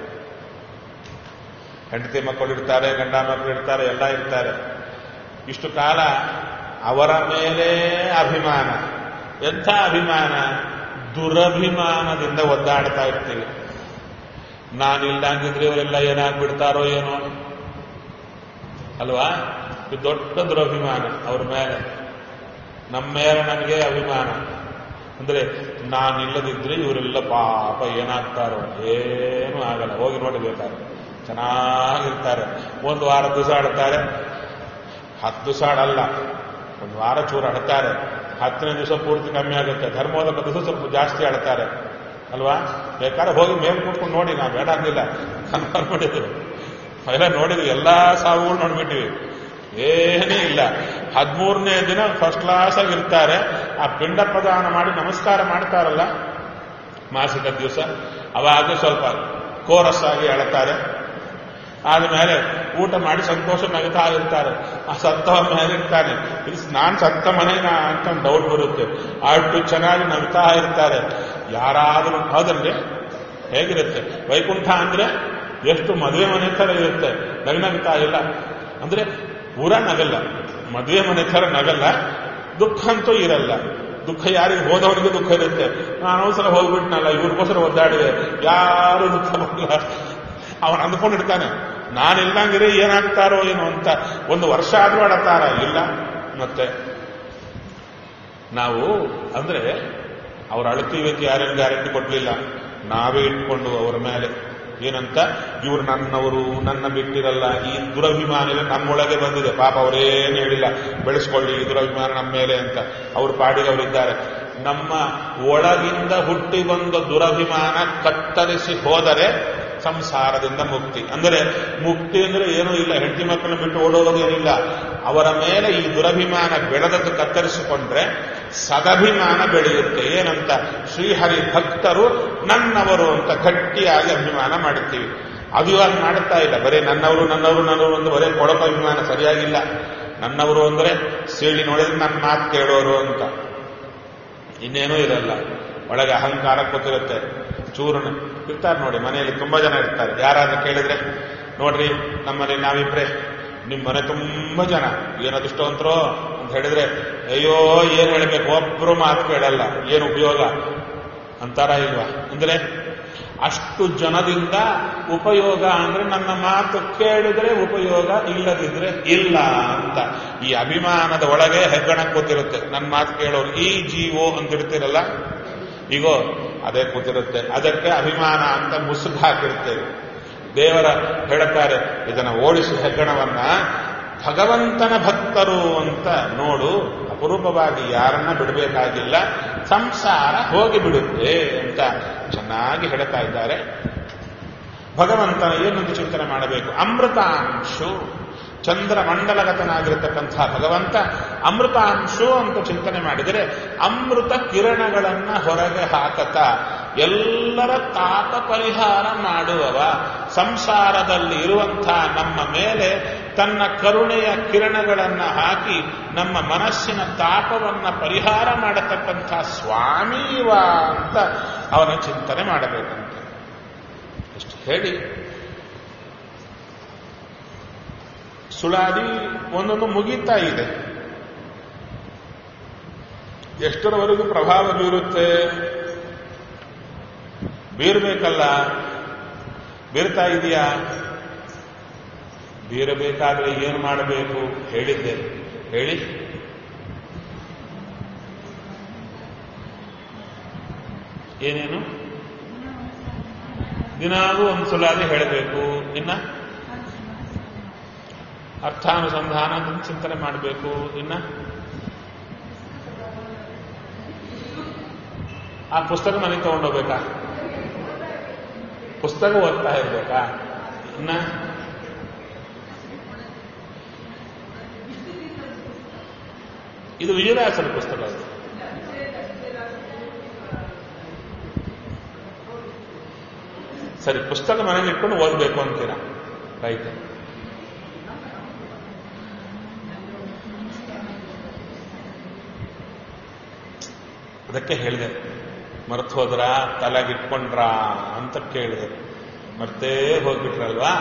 ಹೆಂಡತಿ ಮಕ್ಕಳು ಇರ್ತಾರೆ ಗಂಡ ಮಕ್ಕಳು ಇರ್ತಾರೆ ಎಲ್ಲ ಇರ್ತಾರೆ ಇಷ್ಟು ಕಾಲ ಅವರ ಮೇಲೆ ಅಭಿಮಾನ ಎಂಥ ಅಭಿಮಾನ ದುರಭಿಮಾನದಿಂದ ಒದ್ದಾಡ್ತಾ ಇರ್ತೀವಿ ನಾನಿಲ್ಲಂಗಿದ್ರೆ ಇವರೆಲ್ಲ ಏನಾಗ್ಬಿಡ್ತಾರೋ ಏನೋ ಅಲ್ವಾ ಇದು ದೊಡ್ಡ ದುರಭಿಮಾನ ಅವ್ರ ಮೇಲೆ ನಮ್ಮ ಮೇಲೆ ನನಗೆ ಅಭಿಮಾನ ಅಂದ್ರೆ ನಾನಿಲ್ಲದಿದ್ರೆ ಇವರೆಲ್ಲ ಪಾಪ ಏನಾಗ್ತಾರೋ ಏನೂ ಆಗಲ್ಲ ಹೋಗಿ ನೋಡಬೇಕಾದ್ರೆ ಚೆನ್ನಾಗಿರ್ತಾರೆ ಒಂದು ವಾರ ದಿವಸ ಆಡ್ತಾರೆ ಹತ್ತು ದಿವಸ ಆಡಲ್ಲ ಒಂದು ವಾರ ಚೂರು ಆಡ್ತಾರೆ ಹತ್ತನೇ ದಿವಸ ಪೂರ್ತಿ ಕಮ್ಮಿ ಆಗುತ್ತೆ ಧರ್ಮೋದಕ ದಿವಸ ಸ್ವಲ್ಪ ಜಾಸ್ತಿ ಆಡ್ತಾರೆ ಅಲ್ವಾ ಬೇಕಾದ್ರೆ ಹೋಗಿ ಮೇಲ್ ಕೂತ್ಕೊಂಡು ನೋಡಿ ನಾವು ಬೇಡ ಅಂದಿಲ್ಲ ಕನ್ಫರ್ಮ್ ಮಾಡಿದ್ರು ಎಲ್ಲ ನೋಡಿದ್ವಿ ಎಲ್ಲಾ ಸಾವುಗಳು ನೋಡ್ಬಿಟ್ಟಿವಿ ಏನೇ ಇಲ್ಲ ಹದಿಮೂರನೇ ದಿನ ಫಸ್ಟ್ ಕ್ಲಾಸ್ ಆಗಿ ಇರ್ತಾರೆ ಆ ಪಿಂಡ ಪ್ರದಾನ ಮಾಡಿ ನಮಸ್ಕಾರ ಮಾಡ್ತಾರಲ್ಲ ಮಾಸಿಕ ದಿವಸ ಅವಾಗ ಸ್ವಲ್ಪ ಕೋರಸ್ ಆಗಿ ಅಳ್ತಾರೆ ಆದ್ಮೇಲೆ ಊಟ ಮಾಡಿ ಸಂತೋಷ ನಗುತ್ತಾ ಇರ್ತಾರೆ ಆ ಸತ್ತವ ಮೇಲೆ ಇರ್ತಾನೆ ನಾನ್ ಸತ್ತ ಮನೆನಾ ಅಂತ ಡೌಟ್ ಬರುತ್ತೆ ಅಷ್ಟು ಚೆನ್ನಾಗಿ ನಗ್ತಾ ಇರ್ತಾರೆ ಯಾರಾದರೂ ಹೌದಲ್ರಿ ಹೇಗಿರುತ್ತೆ ವೈಕುಂಠ ಅಂದ್ರೆ ಎಷ್ಟು ಮದುವೆ ಮನೆ ತರ ಇರುತ್ತೆ ನಗ್ನಗ್ತಾ ಇಲ್ಲ ಅಂದ್ರೆ ಪೂರ ನಗಲ್ಲ ಮದುವೆ ಮನೆ ತರ ನಗಲ್ಲ ದುಃಖ ಅಂತೂ ಇರಲ್ಲ ದುಃಖ ಯಾರಿಗೆ ಹೋದವನಿಗೆ ದುಃಖ ಇರುತ್ತೆ ನಾನು ಒಂದ್ಸಲ ಹೋಗ್ಬಿಟ್ನಲ್ಲ ಇವ್ರಿಗೋಸ್ಕರ ಒದ್ದಾಡಿದೆ ಯಾರು ದುಃಖ ಬರಲ್ಲ ಅವನು ಅಂದ್ಕೊಂಡಿರ್ತಾನೆ ನಾನಿಲ್ಲಂಗಿರಿ ಏನಾಗ್ತಾರೋ ಏನೋ ಅಂತ ಒಂದು ವರ್ಷ ಆದ್ರೂ ಅಡತಾರ ಇಲ್ಲ ಮತ್ತೆ ನಾವು ಅಂದ್ರೆ ಅವ್ರ ಅಳತೀವಕ್ಕೆ ಯಾರೇನು ಗ್ಯಾರಂಟಿ ಕೊಡ್ಲಿಲ್ಲ ನಾವೇ ಇಟ್ಕೊಂಡು ಅವರ ಮೇಲೆ ಏನಂತ ಇವರು ನನ್ನವರು ನನ್ನ ಬಿಟ್ಟಿರಲ್ಲ ಈ ದುರಭಿಮಾನ ನಮ್ಮೊಳಗೆ ಬಂದಿದೆ ಪಾಪ ಅವರೇನು ಹೇಳಿಲ್ಲ ಬೆಳೆಸ್ಕೊಳ್ಳಿ ಈ ದುರಭಿಮಾನ ನಮ್ಮ ಮೇಲೆ ಅಂತ ಅವ್ರ ಪಾಡಿಗೆ ಅವರಿದ್ದಾರೆ ನಮ್ಮ ಒಳಗಿಂದ ಹುಟ್ಟಿ ಬಂದ ದುರಭಿಮಾನ ಕತ್ತರಿಸಿ ಹೋದರೆ ಸಂಸಾರದಿಂದ ಮುಕ್ತಿ ಅಂದರೆ ಮುಕ್ತಿ ಅಂದ್ರೆ ಏನೂ ಇಲ್ಲ ಹೆಂಡತಿ ಮಕ್ಕಳನ್ನ ಬಿಟ್ಟು ಓಡೋಗೋದೇನಿಲ್ಲ ಅವರ ಮೇಲೆ ಈ ದುರಭಿಮಾನ ಬೆಳೆದದ್ದು ಕತ್ತರಿಸಿಕೊಂಡ್ರೆ ಸದಭಿಮಾನ ಬೆಳೆಯುತ್ತೆ ಏನಂತ ಶ್ರೀಹರಿ ಭಕ್ತರು ನನ್ನವರು ಅಂತ ಗಟ್ಟಿಯಾಗಿ ಅಭಿಮಾನ ಮಾಡುತ್ತೀವಿ ಅದು ಇವಾಗ ಮಾಡುತ್ತಾ ಇಲ್ಲ ಬರೀ ನನ್ನವರು ನನ್ನವರು ನನ್ನವರು ಅಂದ್ರೆ ಬರೀ ಕೊಳಕ ಅಭಿಮಾನ ಸರಿಯಾಗಿಲ್ಲ ನನ್ನವರು ಅಂದ್ರೆ ಸೀಳಿ ನೋಡಿದ್ರೆ ನನ್ನ ಮಾತು ಕೇಳೋರು ಅಂತ ಇನ್ನೇನೂ ಇರಲ್ಲ ಒಳಗೆ ಅಹಂಕಾರ ಕೂತಿರುತ್ತೆ ಚೂರ್ಣ ಇರ್ತಾರೆ ನೋಡಿ ಮನೆಯಲ್ಲಿ ತುಂಬಾ ಜನ ಇರ್ತಾರೆ ಯಾರಾದ್ರೂ ಕೇಳಿದ್ರೆ ನೋಡ್ರಿ ನಮ್ಮನೆ ನಾವಿಬ್ರೆ ನಿಮ್ಮ ಮನೆ ತುಂಬಾ ಜನ ಏನದಿಷ್ಟವಂತರೋ ಅಂತ ಹೇಳಿದ್ರೆ ಅಯ್ಯೋ ಏನ್ ಹೇಳ್ಬೇಕು ಒಬ್ರು ಮಾತು ಕೇಳಲ್ಲ ಏನು ಉಪಯೋಗ ಅಂತಾರ ಇಲ್ವಾ ಅಂದ್ರೆ ಅಷ್ಟು ಜನದಿಂದ ಉಪಯೋಗ ಅಂದ್ರೆ ನನ್ನ ಮಾತು ಕೇಳಿದ್ರೆ ಉಪಯೋಗ ಇಲ್ಲದಿದ್ರೆ ಇಲ್ಲ ಅಂತ ಈ ಅಭಿಮಾನದ ಒಳಗೆ ಹೆಗ್ಗಣ ಕೂತಿರುತ್ತೆ ನನ್ನ ಮಾತು ಕೇಳೋರು ಈ ಜೀವೋ ಅಂತ ಇರ್ತಿರಲ್ಲ ಈಗೋ ಅದೇ ಕೂತಿರುತ್ತೆ ಅದಕ್ಕೆ ಅಭಿಮಾನ ಅಂತ ಮುಸುಗು ಹಾಕಿರ್ತೇವೆ ದೇವರ ಹೇಳುತ್ತಾರೆ ಇದನ್ನ ಓಡಿಸಿ ಹೆಗ್ಗಣವನ್ನ ಭಗವಂತನ ಭಕ್ತರು ಅಂತ ನೋಡು ಅಪರೂಪವಾಗಿ ಯಾರನ್ನ ಬಿಡಬೇಕಾಗಿಲ್ಲ ಸಂಸಾರ ಹೋಗಿ ಬಿಡುತ್ತೆ ಅಂತ ಚೆನ್ನಾಗಿ ಹೇಳ್ತಾ ಇದ್ದಾರೆ ಭಗವಂತನ ಏನೊಂದು ಚಿಂತನೆ ಮಾಡಬೇಕು ಅಮೃತಾಂಶು ಚಂದ್ರಮಂಡಲಗತನಾಗಿರತಕ್ಕಂಥ ಭಗವಂತ ಅಮೃತಾಂಶು ಅಂತ ಚಿಂತನೆ ಮಾಡಿದರೆ ಅಮೃತ ಕಿರಣಗಳನ್ನ ಹೊರಗೆ ಹಾಕತ ಎಲ್ಲರ ತಾಪ ಪರಿಹಾರ ಮಾಡುವವ ಸಂಸಾರದಲ್ಲಿ ಇರುವಂತಹ ನಮ್ಮ ಮೇಲೆ ತನ್ನ ಕರುಣೆಯ ಕಿರಣಗಳನ್ನ ಹಾಕಿ ನಮ್ಮ ಮನಸ್ಸಿನ ತಾಪವನ್ನ ಪರಿಹಾರ ಮಾಡತಕ್ಕಂಥ ಸ್ವಾಮೀವ ಅಂತ ಅವನ ಚಿಂತನೆ ಮಾಡಬೇಕಂತೆ ಇಷ್ಟು ಹೇಳಿ ಸುಳಾದಿ ಒಂದೊಂದು ಮುಗೀತಾ ಇದೆ ಎಷ್ಟರವರೆಗೂ ಪ್ರಭಾವ ಬೀರುತ್ತೆ ಬೀರಬೇಕಲ್ಲ ಬೀರ್ತಾ ಇದೆಯಾ ಬೀರಬೇಕಾದ್ರೆ ಏನು ಮಾಡಬೇಕು ಹೇಳಿದ್ದೆ ಹೇಳಿ ಏನೇನು ದಿನಾಗೂ ಒಂದು ಸುಲಾದಿ ಹೇಳಬೇಕು ಇನ್ನ ಅರ್ಥಾನುಸಂಧಾನ ಚಿಂತನೆ ಮಾಡಬೇಕು ಇನ್ನ ಆ ಪುಸ್ತಕ ಮನೆಗೆ ತಗೊಂಡೋಗ್ಬೇಕಾ ಪುಸ್ತಕ ಓದ್ತಾ ಇರ್ಬೇಕಾ ಇನ್ನ ಇದು ವಿಜಯದಾಸರ ಪುಸ್ತಕ ಇದು ಸರಿ ಪುಸ್ತಕ ಮನೇಲಿ ಇಟ್ಕೊಂಡು ಓದಬೇಕು ಅಂತೀರಾ ರೈಟ್ ಅದಕ್ಕೆ ಹೇಳಿದೆ ಮರ್ತು ಹೋದ್ರ ತಲೆಗಿಟ್ಕೊಂಡ್ರ ಅಂತ ಕೇಳಿದೆ ಮರ್ತೇ ಹೋಗ್ಬಿಟ್ರಲ್ವಾ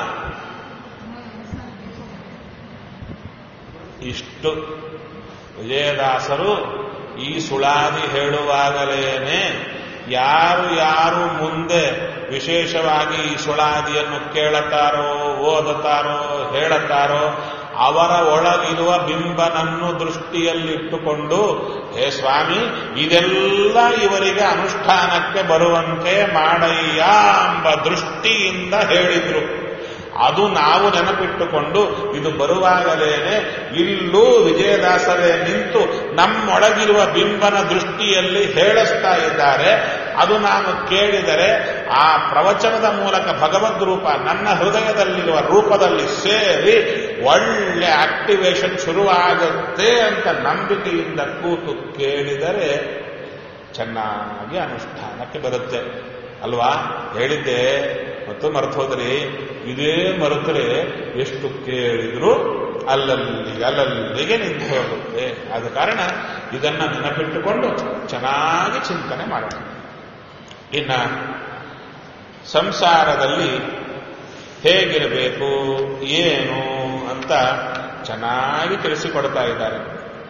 ಇಷ್ಟು ವಿಜಯದಾಸರು ಈ ಸುಳಾದಿ ಹೇಳುವಾಗಲೇನೆ ಯಾರು ಯಾರು ಮುಂದೆ ವಿಶೇಷವಾಗಿ ಈ ಸುಳಾದಿಯನ್ನು ಕೇಳುತ್ತಾರೋ ಓದುತ್ತಾರೋ ಹೇಳುತ್ತಾರೋ ಅವರ ಒಳಗಿರುವ ಬಿಂಬನನ್ನು ದೃಷ್ಟಿಯಲ್ಲಿಟ್ಟುಕೊಂಡು ಹೇ ಸ್ವಾಮಿ ಇದೆಲ್ಲ ಇವರಿಗೆ ಅನುಷ್ಠಾನಕ್ಕೆ ಬರುವಂತೆ ಮಾಡಯ್ಯ ಎಂಬ ದೃಷ್ಟಿಯಿಂದ ಹೇಳಿದ್ರು ಅದು ನಾವು ನೆನಪಿಟ್ಟುಕೊಂಡು ಇದು ಬರುವಾಗಲೇನೆ ಇಲ್ಲೂ ವಿಜಯದಾಸರೇ ನಿಂತು ನಮ್ಮೊಳಗಿರುವ ಬಿಂಬನ ದೃಷ್ಟಿಯಲ್ಲಿ ಹೇಳಿಸ್ತಾ ಇದ್ದಾರೆ ಅದು ನಾನು ಕೇಳಿದರೆ ಆ ಪ್ರವಚನದ ಮೂಲಕ ಭಗವದ್ ರೂಪ ನನ್ನ ಹೃದಯದಲ್ಲಿರುವ ರೂಪದಲ್ಲಿ ಸೇರಿ ಒಳ್ಳೆ ಆಕ್ಟಿವೇಶನ್ ಶುರುವಾಗುತ್ತೆ ಅಂತ ನಂಬಿಕೆಯಿಂದ ಕೂತು ಕೇಳಿದರೆ ಚೆನ್ನಾಗಿ ಅನುಷ್ಠಾನಕ್ಕೆ ಬರುತ್ತೆ ಅಲ್ವಾ ಹೇಳಿದ್ದೆ ಮತ್ತು ಮರೆತು ಹೋದ್ರಿ ಇದೇ ಮರೆತರೆ ಎಷ್ಟು ಕೇಳಿದ್ರು ಅಲ್ಲಲ್ಲಿ ಅಲ್ಲಲ್ಲಿಗೆ ನಿಂತು ಹೋಗುತ್ತೆ ಆದ ಕಾರಣ ಇದನ್ನ ನೆನಪಿಟ್ಟುಕೊಂಡು ಚೆನ್ನಾಗಿ ಚಿಂತನೆ ಮಾಡೋಣ ಇನ್ನ ಸಂಸಾರದಲ್ಲಿ ಹೇಗಿರಬೇಕು ಏನು ಅಂತ ಚೆನ್ನಾಗಿ ತಿಳಿಸಿಕೊಡ್ತಾ ಇದ್ದಾರೆ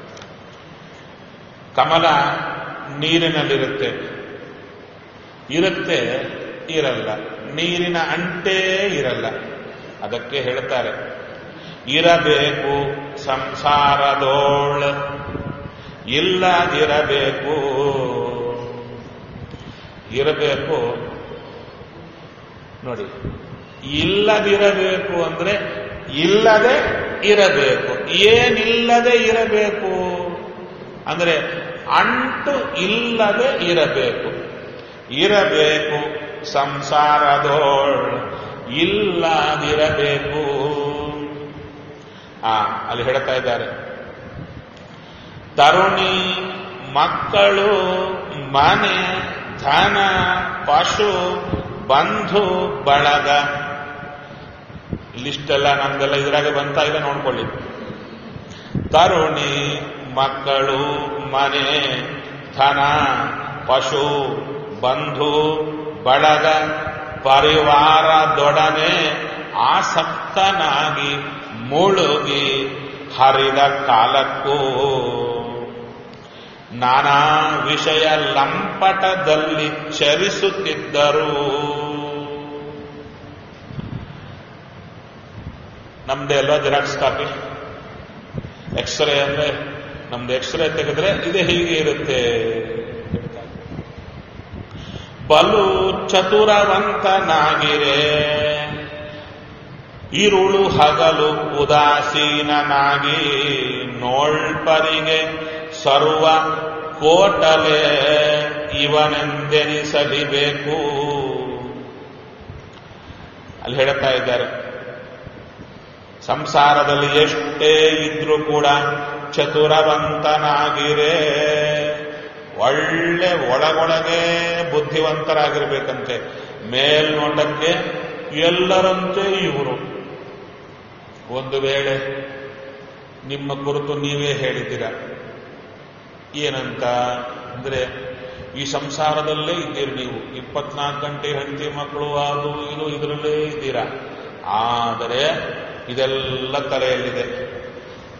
ಕಮಲ ನೀರಿನಲ್ಲಿರುತ್ತೆ ಇರುತ್ತೆ ಇರಲ್ಲ ನೀರಿನ ಅಂಟೇ ಇರಲ್ಲ ಅದಕ್ಕೆ ಹೇಳ್ತಾರೆ ಇರಬೇಕು ಸಂಸಾರದೋಳ್ ಇಲ್ಲದಿರಬೇಕು ಇರಬೇಕು ನೋಡಿ ಇಲ್ಲದಿರಬೇಕು ಅಂದ್ರೆ ಇಲ್ಲದೆ ಇರಬೇಕು ಏನಿಲ್ಲದೆ ಇರಬೇಕು ಅಂದ್ರೆ ಅಂಟು ಇಲ್ಲದೆ ಇರಬೇಕು ಇರಬೇಕು ಸಂಸಾರದೋಳ್ ಇಲ್ಲದಿರಬೇಕು ಆ ಅಲ್ಲಿ ಹೇಳ್ತಾ ಇದ್ದಾರೆ ತರುಣಿ ಮಕ್ಕಳು ಮನೆ ಧನ ಪಶು ಬಂಧು ಬಳಗ ಲಿಸ್ಟೆಲ್ಲ ನಮ್ದೆಲ್ಲ ಇದ್ರಾಗ ಬಂತ ಇದೆ ನೋಡ್ಕೊಳ್ಳಿ ತರುಣಿ ಮಕ್ಕಳು ಮನೆ ಧನ ಪಶು ಬಂಧು ಬಳಗ ಪರಿವಾರದೊಡನೆ ಆಸಕ್ತನಾಗಿ ಮುಳುಗಿ ಹರಿದ ಕಾಲಕ್ಕೂ ನಾನಾ ವಿಷಯ ಲಂಪಟದಲ್ಲಿ ಚರಿಸುತ್ತಿದ್ದರು ನಮ್ದೇ ಅಲ್ವಾ ಜೆರಾಕ್ಸ್ ಕಾಪಿ ಎಕ್ಸ್ರೇ ಅಂದ್ರೆ ನಮ್ದು ಎಕ್ಸ್ರೇ ತೆಗೆದ್ರೆ ಇದೆ ಹೀಗೆ ಇರುತ್ತೆ ಬಲು ಚತುರವಂತನಾಗಿರೆ ಇರುಳು ಹಗಲು ಉದಾಸೀನನಾಗಿ ನೋಳ್ಪರಿಗೆ ಸರ್ವ ಕೋಟಲೆ ಇವನೆಂದೆನಿಸಲಿಬೇಕು ಅಲ್ಲಿ ಹೇಳ್ತಾ ಇದ್ದಾರೆ ಸಂಸಾರದಲ್ಲಿ ಎಷ್ಟೇ ಇದ್ರೂ ಕೂಡ ಚತುರವಂತನಾಗಿರೇ ಒಳ್ಳೆ ಒಳಗೊಳಗೆ ಬುದ್ಧಿವಂತರಾಗಿರ್ಬೇಕಂತೆ ಮೇಲ್ನೋಟಕ್ಕೆ ಎಲ್ಲರಂತೆ ಇವರು ಒಂದು ವೇಳೆ ನಿಮ್ಮ ಕುರಿತು ನೀವೇ ಹೇಳಿದ್ದೀರ ಏನಂತ ಅಂದ್ರೆ ಈ ಸಂಸಾರದಲ್ಲೇ ಇದ್ದೀರಿ ನೀವು ಇಪ್ಪತ್ನಾಲ್ಕು ಗಂಟೆ ಹೆಂಡತಿ ಮಕ್ಕಳು ಅದು ಇದು ಇದರಲ್ಲೇ ಇದ್ದೀರಾ ಆದರೆ ಇದೆಲ್ಲ ತಲೆಯಲ್ಲಿದೆ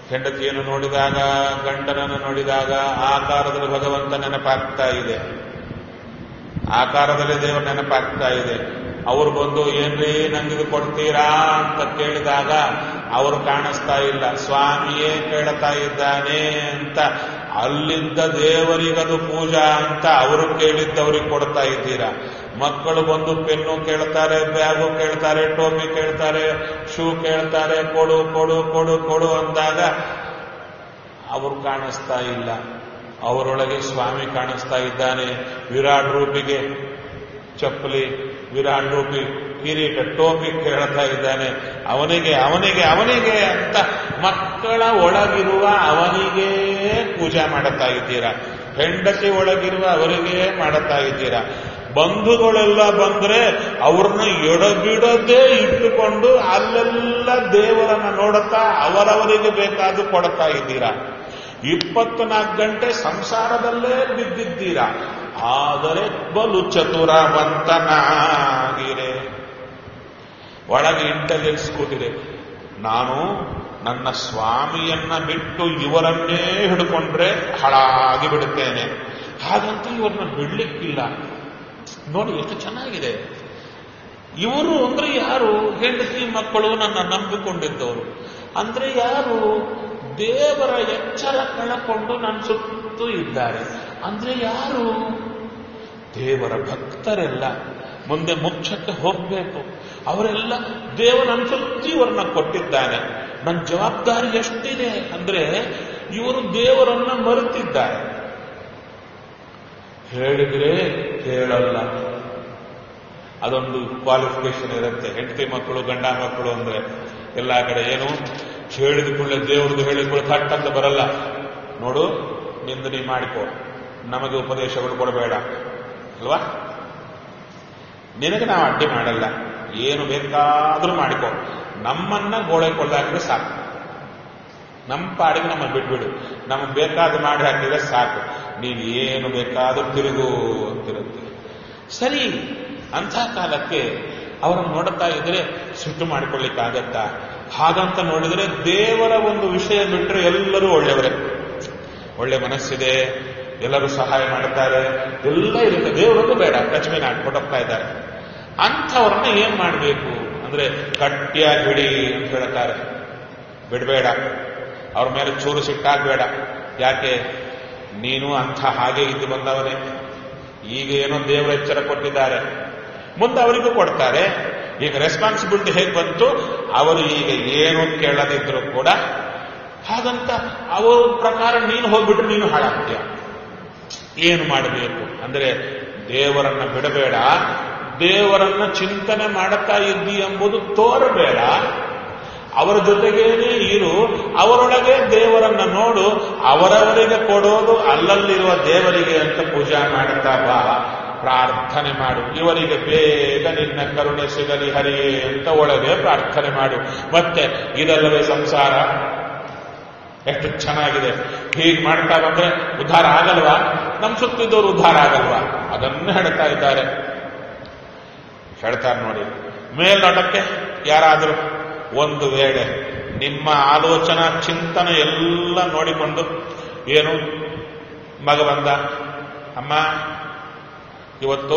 ಹೆಂಡತಿಯನ್ನು ನೋಡಿದಾಗ ಗಂಡನನ್ನು ನೋಡಿದಾಗ ಆಕಾರದಲ್ಲಿ ಭಗವಂತ ನೆನಪಾಗ್ತಾ ಇದೆ ಆಕಾರದಲ್ಲಿ ದೇವರು ನೆನಪಾಗ್ತಾ ಇದೆ ಅವ್ರು ಬಂದು ಏನ್ರಿ ನಂಗಿದು ಕೊಡ್ತೀರಾ ಅಂತ ಕೇಳಿದಾಗ ಅವರು ಕಾಣಿಸ್ತಾ ಇಲ್ಲ ಸ್ವಾಮಿಯೇ ಕೇಳ್ತಾ ಇದ್ದಾನೆ ಅಂತ ಅಲ್ಲಿದ್ದ ದೇವರಿಗದು ಪೂಜಾ ಅಂತ ಅವರು ಕೇಳಿದ್ದವ್ರಿಗೆ ಕೊಡ್ತಾ ಇದ್ದೀರಾ ಮಕ್ಕಳು ಬಂದು ಪೆನ್ನು ಕೇಳ್ತಾರೆ ಬ್ಯಾಗು ಕೇಳ್ತಾರೆ ಟೋಪಿ ಕೇಳ್ತಾರೆ ಶೂ ಕೇಳ್ತಾರೆ ಕೊಡು ಕೊಡು ಕೊಡು ಕೊಡು ಅಂದಾಗ ಅವರು ಕಾಣಿಸ್ತಾ ಇಲ್ಲ ಅವರೊಳಗೆ ಸ್ವಾಮಿ ಕಾಣಿಸ್ತಾ ಇದ್ದಾನೆ ವಿರಾಟ್ ರೂಪಿಗೆ ಚಪ್ಪಲಿ ವಿರಾಟ್ ರೂಪಿ ಕಿರೀಟ ಟೋಪಿ ಕೇಳ್ತಾ ಇದ್ದಾನೆ ಅವನಿಗೆ ಅವನಿಗೆ ಅವನಿಗೆ ಅಂತ ಮಕ್ಕಳ ಒಳಗಿರುವ ಅವನಿಗೆ ಪೂಜೆ ಮಾಡುತ್ತಾ ಇದ್ದೀರಾ ಹೆಂಡತಿ ಒಳಗಿರುವ ಅವರಿಗೆ ಮಾಡುತ್ತಾ ಇದ್ದೀರಾ ಬಂಧುಗಳೆಲ್ಲ ಬಂದ್ರೆ ಅವ್ರನ್ನ ಎಡಬಿಡದೆ ಇಟ್ಟುಕೊಂಡು ಅಲ್ಲೆಲ್ಲ ದೇವರನ್ನ ನೋಡುತ್ತಾ ಅವರವರಿಗೆ ಬೇಕಾದ್ದು ಕೊಡ್ತಾ ಇದ್ದೀರಾ ಇಪ್ಪತ್ನಾಲ್ಕು ಗಂಟೆ ಸಂಸಾರದಲ್ಲೇ ಬಿದ್ದಿದ್ದೀರಾ ಆದರೆ ಬಲು ಚತುರವಂತನಾಗಿರೆ ಒಳಗೆ ಇಂಟೆಲಿಜೆನ್ಸ್ ಕೂತಿದೆ ನಾನು ನನ್ನ ಸ್ವಾಮಿಯನ್ನ ಬಿಟ್ಟು ಇವರನ್ನೇ ಹಿಡ್ಕೊಂಡ್ರೆ ಹಾಳಾಗಿ ಬಿಡುತ್ತೇನೆ ಹಾಗಂತ ಇವ್ರನ್ನ ಬಿಡ್ಲಿಕ್ಕಿಲ್ಲ ನೋಡಿ ಎಷ್ಟು ಚೆನ್ನಾಗಿದೆ ಇವರು ಅಂದ್ರೆ ಯಾರು ಹೆಂಡತಿ ಮಕ್ಕಳು ನನ್ನ ನಂಬಿಕೊಂಡಿದ್ದವರು ಅಂದ್ರೆ ಯಾರು ದೇವರ ಎಚ್ಚರ ಕಳಕೊಂಡು ನನ್ನ ಸುತ್ತೂ ಇದ್ದಾರೆ ಅಂದ್ರೆ ಯಾರು ದೇವರ ಭಕ್ತರೆಲ್ಲ ಮುಂದೆ ಮೋಕ್ಷಕ್ಕೆ ಹೋಗ್ಬೇಕು ಅವರೆಲ್ಲ ದೇವ ನನ್ನ ಸುತ್ತಿ ಇವರನ್ನ ಕೊಟ್ಟಿದ್ದಾನೆ ನನ್ನ ಜವಾಬ್ದಾರಿ ಎಷ್ಟಿದೆ ಅಂದ್ರೆ ಇವರು ದೇವರನ್ನ ಮರೆತಿದ್ದಾರೆ ಹೇಳಿದ್ರೆ ಕೇಳಲ್ಲ ಅದೊಂದು ಕ್ವಾಲಿಫಿಕೇಶನ್ ಇರುತ್ತೆ ಹೆಂಡತಿ ಮಕ್ಕಳು ಗಂಡ ಮಕ್ಕಳು ಅಂದ್ರೆ ಎಲ್ಲಾ ಕಡೆ ಏನು ಹೇಳಿದ ಕೂಡಲೇ ದೇವ್ರದ್ದು ಹೇಳಿದ ಕೂಡಲೇ ಥಟ್ ಅಂತ ಬರಲ್ಲ ನೋಡು ನಿಂದು ನೀ ಮಾಡಿಕೋ ನಮಗೆ ಉಪದೇಶಗಳು ಕೊಡಬೇಡ ಅಲ್ವಾ ನಿನಗೆ ನಾವು ಅಡ್ಡಿ ಮಾಡಲ್ಲ ಏನು ಬೇಕಾದ್ರೂ ಮಾಡಿಕೋ ನಮ್ಮನ್ನ ಗೋಳೆ ಕೊಳ್ಳಾಕಿದ್ರೆ ಸಾಕು ನಮ್ಮ ಪಾಡಿಗೆ ನಮ್ಮನ್ನು ಬಿಟ್ಬಿಡು ನಮಗೆ ಬೇಕಾದ ಮಾಡಿ ಹಾಕಿದ್ರೆ ಸಾಕು ನೀನು ಏನು ಬೇಕಾದ್ರೂ ತಿರುಗು ಅಂತಿರುತ್ತೆ ಸರಿ ಅಂಥ ಕಾಲಕ್ಕೆ ಅವರನ್ನು ನೋಡುತ್ತಾ ಇದ್ರೆ ಸಿಟ್ಟು ಮಾಡಿಕೊಳ್ಳಿಕ್ಕಾಗತ್ತಾ ಹಾಗಂತ ನೋಡಿದ್ರೆ ದೇವರ ಒಂದು ವಿಷಯ ಬಿಟ್ಟರೆ ಎಲ್ಲರೂ ಒಳ್ಳೆಯವರೇ ಒಳ್ಳೆ ಮನಸ್ಸಿದೆ ಎಲ್ಲರೂ ಸಹಾಯ ಮಾಡುತ್ತಾರೆ ಎಲ್ಲ ಇರುತ್ತೆ ದೇವರೊಂದು ಬೇಡ ಕಚ್ಮೆ ಕೊಟ್ಟೋಗ್ತಾ ಇದ್ದಾರೆ ಅಂಥವ್ರನ್ನ ಏನ್ ಮಾಡಬೇಕು ಅಂದ್ರೆ ಗಟ್ಟಿಯಾಗಿ ಬಿಡಿ ಅಂತ ಹೇಳ್ತಾರೆ ಬಿಡಬೇಡ ಅವ್ರ ಮೇಲೆ ಚೂರು ಸಿಟ್ಟಾಗಬೇಡ ಯಾಕೆ ನೀನು ಅಂಥ ಹಾಗೆ ಇದ್ದು ಬಂದವನೇ ಈಗ ಏನೋ ದೇವರ ಎಚ್ಚರ ಕೊಟ್ಟಿದ್ದಾರೆ ಮುಂದೆ ಅವರಿಗೂ ಕೊಡ್ತಾರೆ ಈಗ ರೆಸ್ಪಾನ್ಸಿಬಿಲಿಟಿ ಹೇಗೆ ಬಂತು ಅವರು ಈಗ ಏನು ಕೇಳದಿದ್ರು ಕೂಡ ಹಾಗಂತ ಅವರ ಪ್ರಕಾರ ನೀನು ಹೋಗ್ಬಿಟ್ರೆ ನೀನು ಹಾಳಾಗ್ತೀಯ ಏನು ಮಾಡಬೇಕು ಅಂದ್ರೆ ದೇವರನ್ನ ಬಿಡಬೇಡ ದೇವರನ್ನ ಚಿಂತನೆ ಮಾಡುತ್ತಾ ಇದ್ದಿ ಎಂಬುದು ತೋರಬೇಡ ಅವರ ಜೊತೆಗೇನೆ ಇರು ಅವರೊಳಗೆ ದೇವರನ್ನ ನೋಡು ಅವರವರಿಗೆ ಕೊಡೋದು ಅಲ್ಲಲ್ಲಿರುವ ದೇವರಿಗೆ ಅಂತ ಪೂಜಾ ಮಾಡುತ್ತಾ ಬಾ ಪ್ರಾರ್ಥನೆ ಮಾಡು ಇವರಿಗೆ ಬೇಗ ನಿನ್ನ ಕರುಣೆ ಸಿಗಲಿ ಹರಿಯೇ ಅಂತ ಒಳಗೆ ಪ್ರಾರ್ಥನೆ ಮಾಡು ಮತ್ತೆ ಇದಲ್ಲವೇ ಸಂಸಾರ ಎಷ್ಟು ಚೆನ್ನಾಗಿದೆ ಹೀಗೆ ಮಾಡ್ತಾ ಬಂದ್ರೆ ಉದ್ಧಾರ ಆಗಲ್ವಾ ನಮ್ ಸುತ್ತಿದ್ದವರು ಉದ್ಧಾರ ಆಗಲ್ವಾ ಅದನ್ನು ಹೇಳ್ತಾ ಇದ್ದಾರೆ ಹೇಳ್ತಾರೆ ನೋಡಿ ಮೇಲ್ನೋಟಕ್ಕೆ ಯಾರಾದರೂ ಒಂದು ವೇಳೆ ನಿಮ್ಮ ಆಲೋಚನಾ ಚಿಂತನೆ ಎಲ್ಲ ನೋಡಿಕೊಂಡು ಏನು ಮಗ ಬಂದ ಅಮ್ಮ ಇವತ್ತು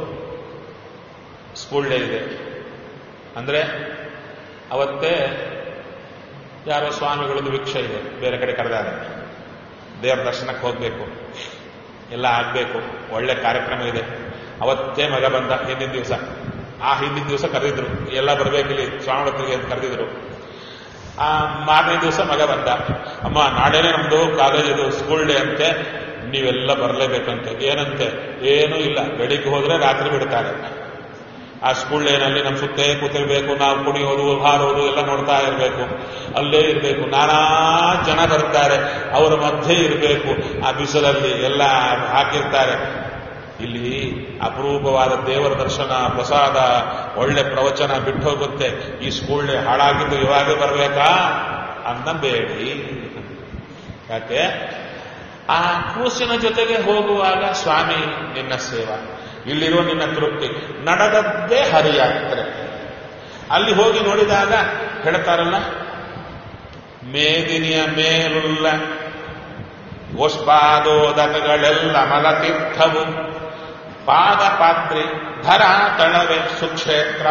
ಸ್ಕೂಲ್ ಡೇ ಇದೆ ಅಂದ್ರೆ ಅವತ್ತೇ ಯಾರೋ ಸ್ವಾಮಿಗಳದ್ದು ಭಿಕ್ಷೆ ಇದೆ ಬೇರೆ ಕಡೆ ಕರೆದಾರೆ ದೇವರ ದರ್ಶನಕ್ಕೆ ಹೋಗಬೇಕು ಎಲ್ಲ ಆಗಬೇಕು ಒಳ್ಳೆ ಕಾರ್ಯಕ್ರಮ ಇದೆ ಅವತ್ತೇ ಮಗ ಬಂದ ಹಿಂದಿನ ದಿವಸ ಆ ಹಿಂದಿನ ದಿವಸ ಕರೆದಿದ್ರು ಎಲ್ಲ ಬರಬೇಕಿಲ್ಲಿ ಸ್ವಾಮಿಗಳಿಗೆ ಅಂತ ಕರೆದಿದ್ರು ಆ ಮಾರನೇ ದಿವಸ ಮಗ ಬಂದ ಅಮ್ಮ ನಾಳೆನೇ ನಮ್ದು ಕಾಲೇಜ್ ಇದು ಸ್ಕೂಲ್ ಡೇ ಅಂತೆ ನೀವೆಲ್ಲ ಬರಲೇಬೇಕಂತೆ ಏನಂತೆ ಏನೂ ಇಲ್ಲ ಬೆಳಿಗ್ಗೆ ಹೋದ್ರೆ ರಾತ್ರಿ ಬಿಡ್ತಾರೆ ಆ ಸ್ಕೂಲ್ ಡೇನಲ್ಲಿ ನಮ್ಮ ಸುತ್ತೇ ಕೂತಿರ್ಬೇಕು ನಾವು ಕುಣಿಯೋದು ಹಾರೋದು ಎಲ್ಲ ನೋಡ್ತಾ ಇರಬೇಕು ಅಲ್ಲೇ ಇರಬೇಕು ನಾನಾ ಜನ ಬರ್ತಾರೆ ಅವರ ಮಧ್ಯೆ ಇರಬೇಕು ಆ ಬಿಸಿಲಲ್ಲಿ ಎಲ್ಲ ಹಾಕಿರ್ತಾರೆ ಇಲ್ಲಿ ಅಪರೂಪವಾದ ದೇವರ ದರ್ಶನ ಪ್ರಸಾದ ಒಳ್ಳೆ ಪ್ರವಚನ ಬಿಟ್ಟು ಹೋಗುತ್ತೆ ಈ ಸ್ಕೂಲ್ ಡೇ ಹಾಳಾಗಿದ್ದು ಇವಾಗ ಬರಬೇಕಾ ಅನ್ನಬೇಡಿ ಯಾಕೆ ಆ ಕೂಸಿನ ಜೊತೆಗೆ ಹೋಗುವಾಗ ಸ್ವಾಮಿ ನಿನ್ನ ಸೇವಾ ಇಲ್ಲಿರುವ ನಿನ್ನ ತೃಪ್ತಿ ನಡೆದದ್ದೇ ಹರಿಯಾತ್ರೆ ಅಲ್ಲಿ ಹೋಗಿ ನೋಡಿದಾಗ ಹೇಳ್ತಾರಲ್ಲ ಮೇದಿನಿಯ ಮೇಲುಲ್ಲ ಓಷ್ಪಾದೋದಕಗಳೆಲ್ಲ ಮಲತೀರ್ಥವು ಪಾದ ಪಾತ್ರೆ ಧರಾತಳವೆ ಸುಕ್ಷೇತ್ರ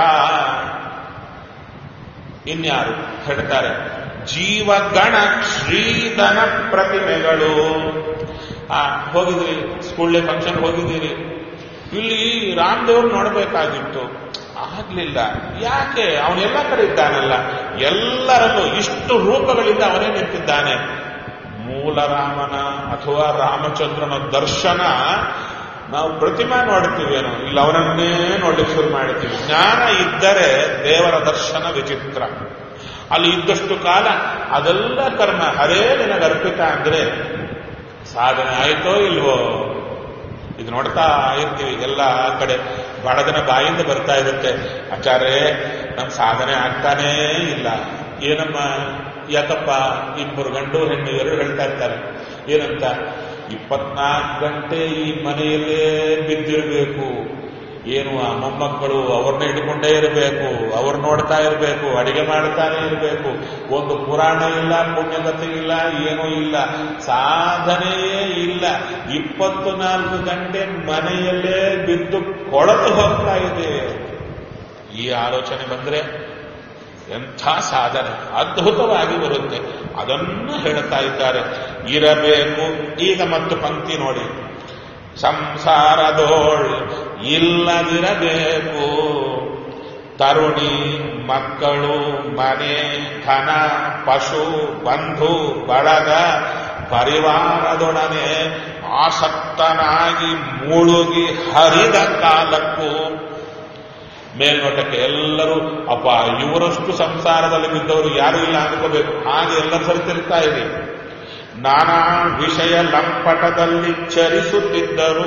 ಇನ್ಯಾರು ಹೇಳ್ತಾರೆ ಜೀವಗಣ ಶ್ರೀಧನ ಪ್ರತಿಮೆಗಳು ಆ ಹೋಗಿದ್ರಿ ಸ್ಕೂಲ್ ಡೇ ಫಂಕ್ಷನ್ ಹೋಗಿದ್ದೀರಿ ಇಲ್ಲಿ ರಾಮದೇವ್ರು ನೋಡಬೇಕಾಗಿತ್ತು ಆಗ್ಲಿಲ್ಲ ಯಾಕೆ ಅವನೆಲ್ಲ ಕಡೆ ಇದ್ದಾನಲ್ಲ ಎಲ್ಲರಲ್ಲೂ ಇಷ್ಟು ರೂಪಗಳಿಂದ ಅವನೇ ನಿಂತಿದ್ದಾನೆ ಮೂಲ ರಾಮನ ಅಥವಾ ರಾಮಚಂದ್ರನ ದರ್ಶನ ನಾವು ಪ್ರತಿಮಾ ನೋಡ್ತೀವೇನೋ ಇಲ್ಲ ಅವನನ್ನೇ ನೋಡ್ಲಿಕ್ಕೆ ಶುರು ಮಾಡ್ತೀವಿ ಜ್ಞಾನ ಇದ್ದರೆ ದೇವರ ದರ್ಶನ ವಿಚಿತ್ರ ಅಲ್ಲಿ ಇದ್ದಷ್ಟು ಕಾಲ ಅದೆಲ್ಲ ಕರ್ಮ ಹರೇ ನಿನಗೆ ಅರ್ಪಿತ ಅಂದ್ರೆ ಸಾಧನೆ ಆಯಿತೋ ಇಲ್ವೋ ಇದು ನೋಡ್ತಾ ಇರ್ತೀವಿ ಎಲ್ಲ ಕಡೆ ಬಹಳ ಜನ ಬಾಯಿಂದ ಬರ್ತಾ ಇರುತ್ತೆ ಆಚಾರ್ಯ ನಮ್ಮ ಸಾಧನೆ ಆಗ್ತಾನೇ ಇಲ್ಲ ಏನಮ್ಮ ಯಾಕಪ್ಪ ಇಬ್ಬರು ಗಂಡು ಹೆಣ್ಣು ಎರಡು ಹೇಳ್ತಾ ಇರ್ತಾರೆ ಏನಂತ ಇಪ್ಪತ್ನಾಲ್ಕು ಗಂಟೆ ಈ ಮನೆಯಲ್ಲೇ ಬಿದ್ದಿರಬೇಕು ಏನು ಆ ಮೊಮ್ಮಕ್ಕಳು ಅವ್ರನ್ನ ಇಟ್ಕೊಂಡೇ ಇರಬೇಕು ಅವ್ರು ನೋಡ್ತಾ ಇರಬೇಕು ಅಡಿಗೆ ಮಾಡ್ತಾನೆ ಇರಬೇಕು ಒಂದು ಪುರಾಣ ಇಲ್ಲ ಪುಣ್ಯಕಥೆ ಇಲ್ಲ ಏನೂ ಇಲ್ಲ ಸಾಧನೆಯೇ ಇಲ್ಲ ಇಪ್ಪತ್ತು ನಾಲ್ಕು ಗಂಟೆ ಮನೆಯಲ್ಲೇ ಬಿದ್ದು ಕೊಳತು ಹೋಗ್ತಾ ಇದೆ ಈ ಆಲೋಚನೆ ಬಂದ್ರೆ ಎಂಥ ಸಾಧನೆ ಅದ್ಭುತವಾಗಿ ಬರುತ್ತೆ ಅದನ್ನು ಹೇಳ್ತಾ ಇದ್ದಾರೆ ಇರಬೇಕು ಈಗ ಮತ್ತು ಪಂಕ್ತಿ ನೋಡಿ ಸಂಸಾರದೋಳ್ ಇಲ್ಲದಿರಬೇಕು ತರುಣಿ ಮಕ್ಕಳು ಮನೆ ಧನ ಪಶು ಬಂಧು ಬಳಗ ಪರಿವಾರದೊಡನೆ ಆಸಕ್ತನಾಗಿ ಮುಳುಗಿ ಹರಿದ ಕಾಲಕ್ಕೂ ಮೇಲ್ನೋಟಕ್ಕೆ ಎಲ್ಲರೂ ಅಪ್ಪ ಇವರಷ್ಟು ಸಂಸಾರದಲ್ಲಿ ಬಿದ್ದವರು ಯಾರು ಇಲ್ಲ ಅನ್ಕೋಬೇಕು ಹಾಗೆ ಎಲ್ಲರೂ ಸರಿತಿರ್ತಾ ಇದೆ ನಾನಾ ವಿಷಯ ಲಂಪಟದಲ್ಲಿ ಚರಿಸುತ್ತಿದ್ದರು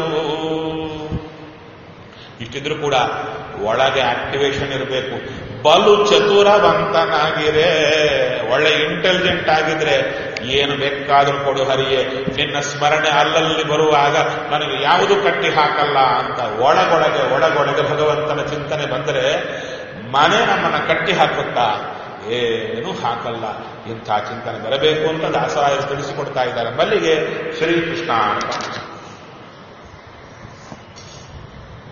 ಇಷ್ಟಿದ್ರು ಕೂಡ ಒಳಗೆ ಆಕ್ಟಿವೇಶನ್ ಇರಬೇಕು ಬಲು ಚತುರವಂತನಾಗಿರೇ ಒಳ್ಳೆ ಇಂಟೆಲಿಜೆಂಟ್ ಆಗಿದ್ರೆ ಏನು ಬೇಕಾದ್ರೂ ಕೊಡು ಹರಿಯೇ ನಿನ್ನ ಸ್ಮರಣೆ ಅಲ್ಲಲ್ಲಿ ಬರುವಾಗ ನನಗೆ ಯಾವುದು ಕಟ್ಟಿ ಹಾಕಲ್ಲ ಅಂತ ಒಳಗೊಳಗೆ ಒಳಗೊಳಗೆ ಭಗವಂತನ ಚಿಂತನೆ ಬಂದರೆ ಮನೆ ನಮ್ಮನ್ನ ಕಟ್ಟಿ ಹಾಕುತ್ತಾ ಏನು ಹಾಕಲ್ಲ ಇಂಥ ಚಿಂತನೆ ಬರಬೇಕು ಅಂತ ದಾಸರಾಯ ತಿಳಿಸಿಕೊಡ್ತಾ ಇದ್ದಾರೆ ಮಲ್ಲಿಗೆ ಶ್ರೀಕೃಷ್ಣ ಅಂತ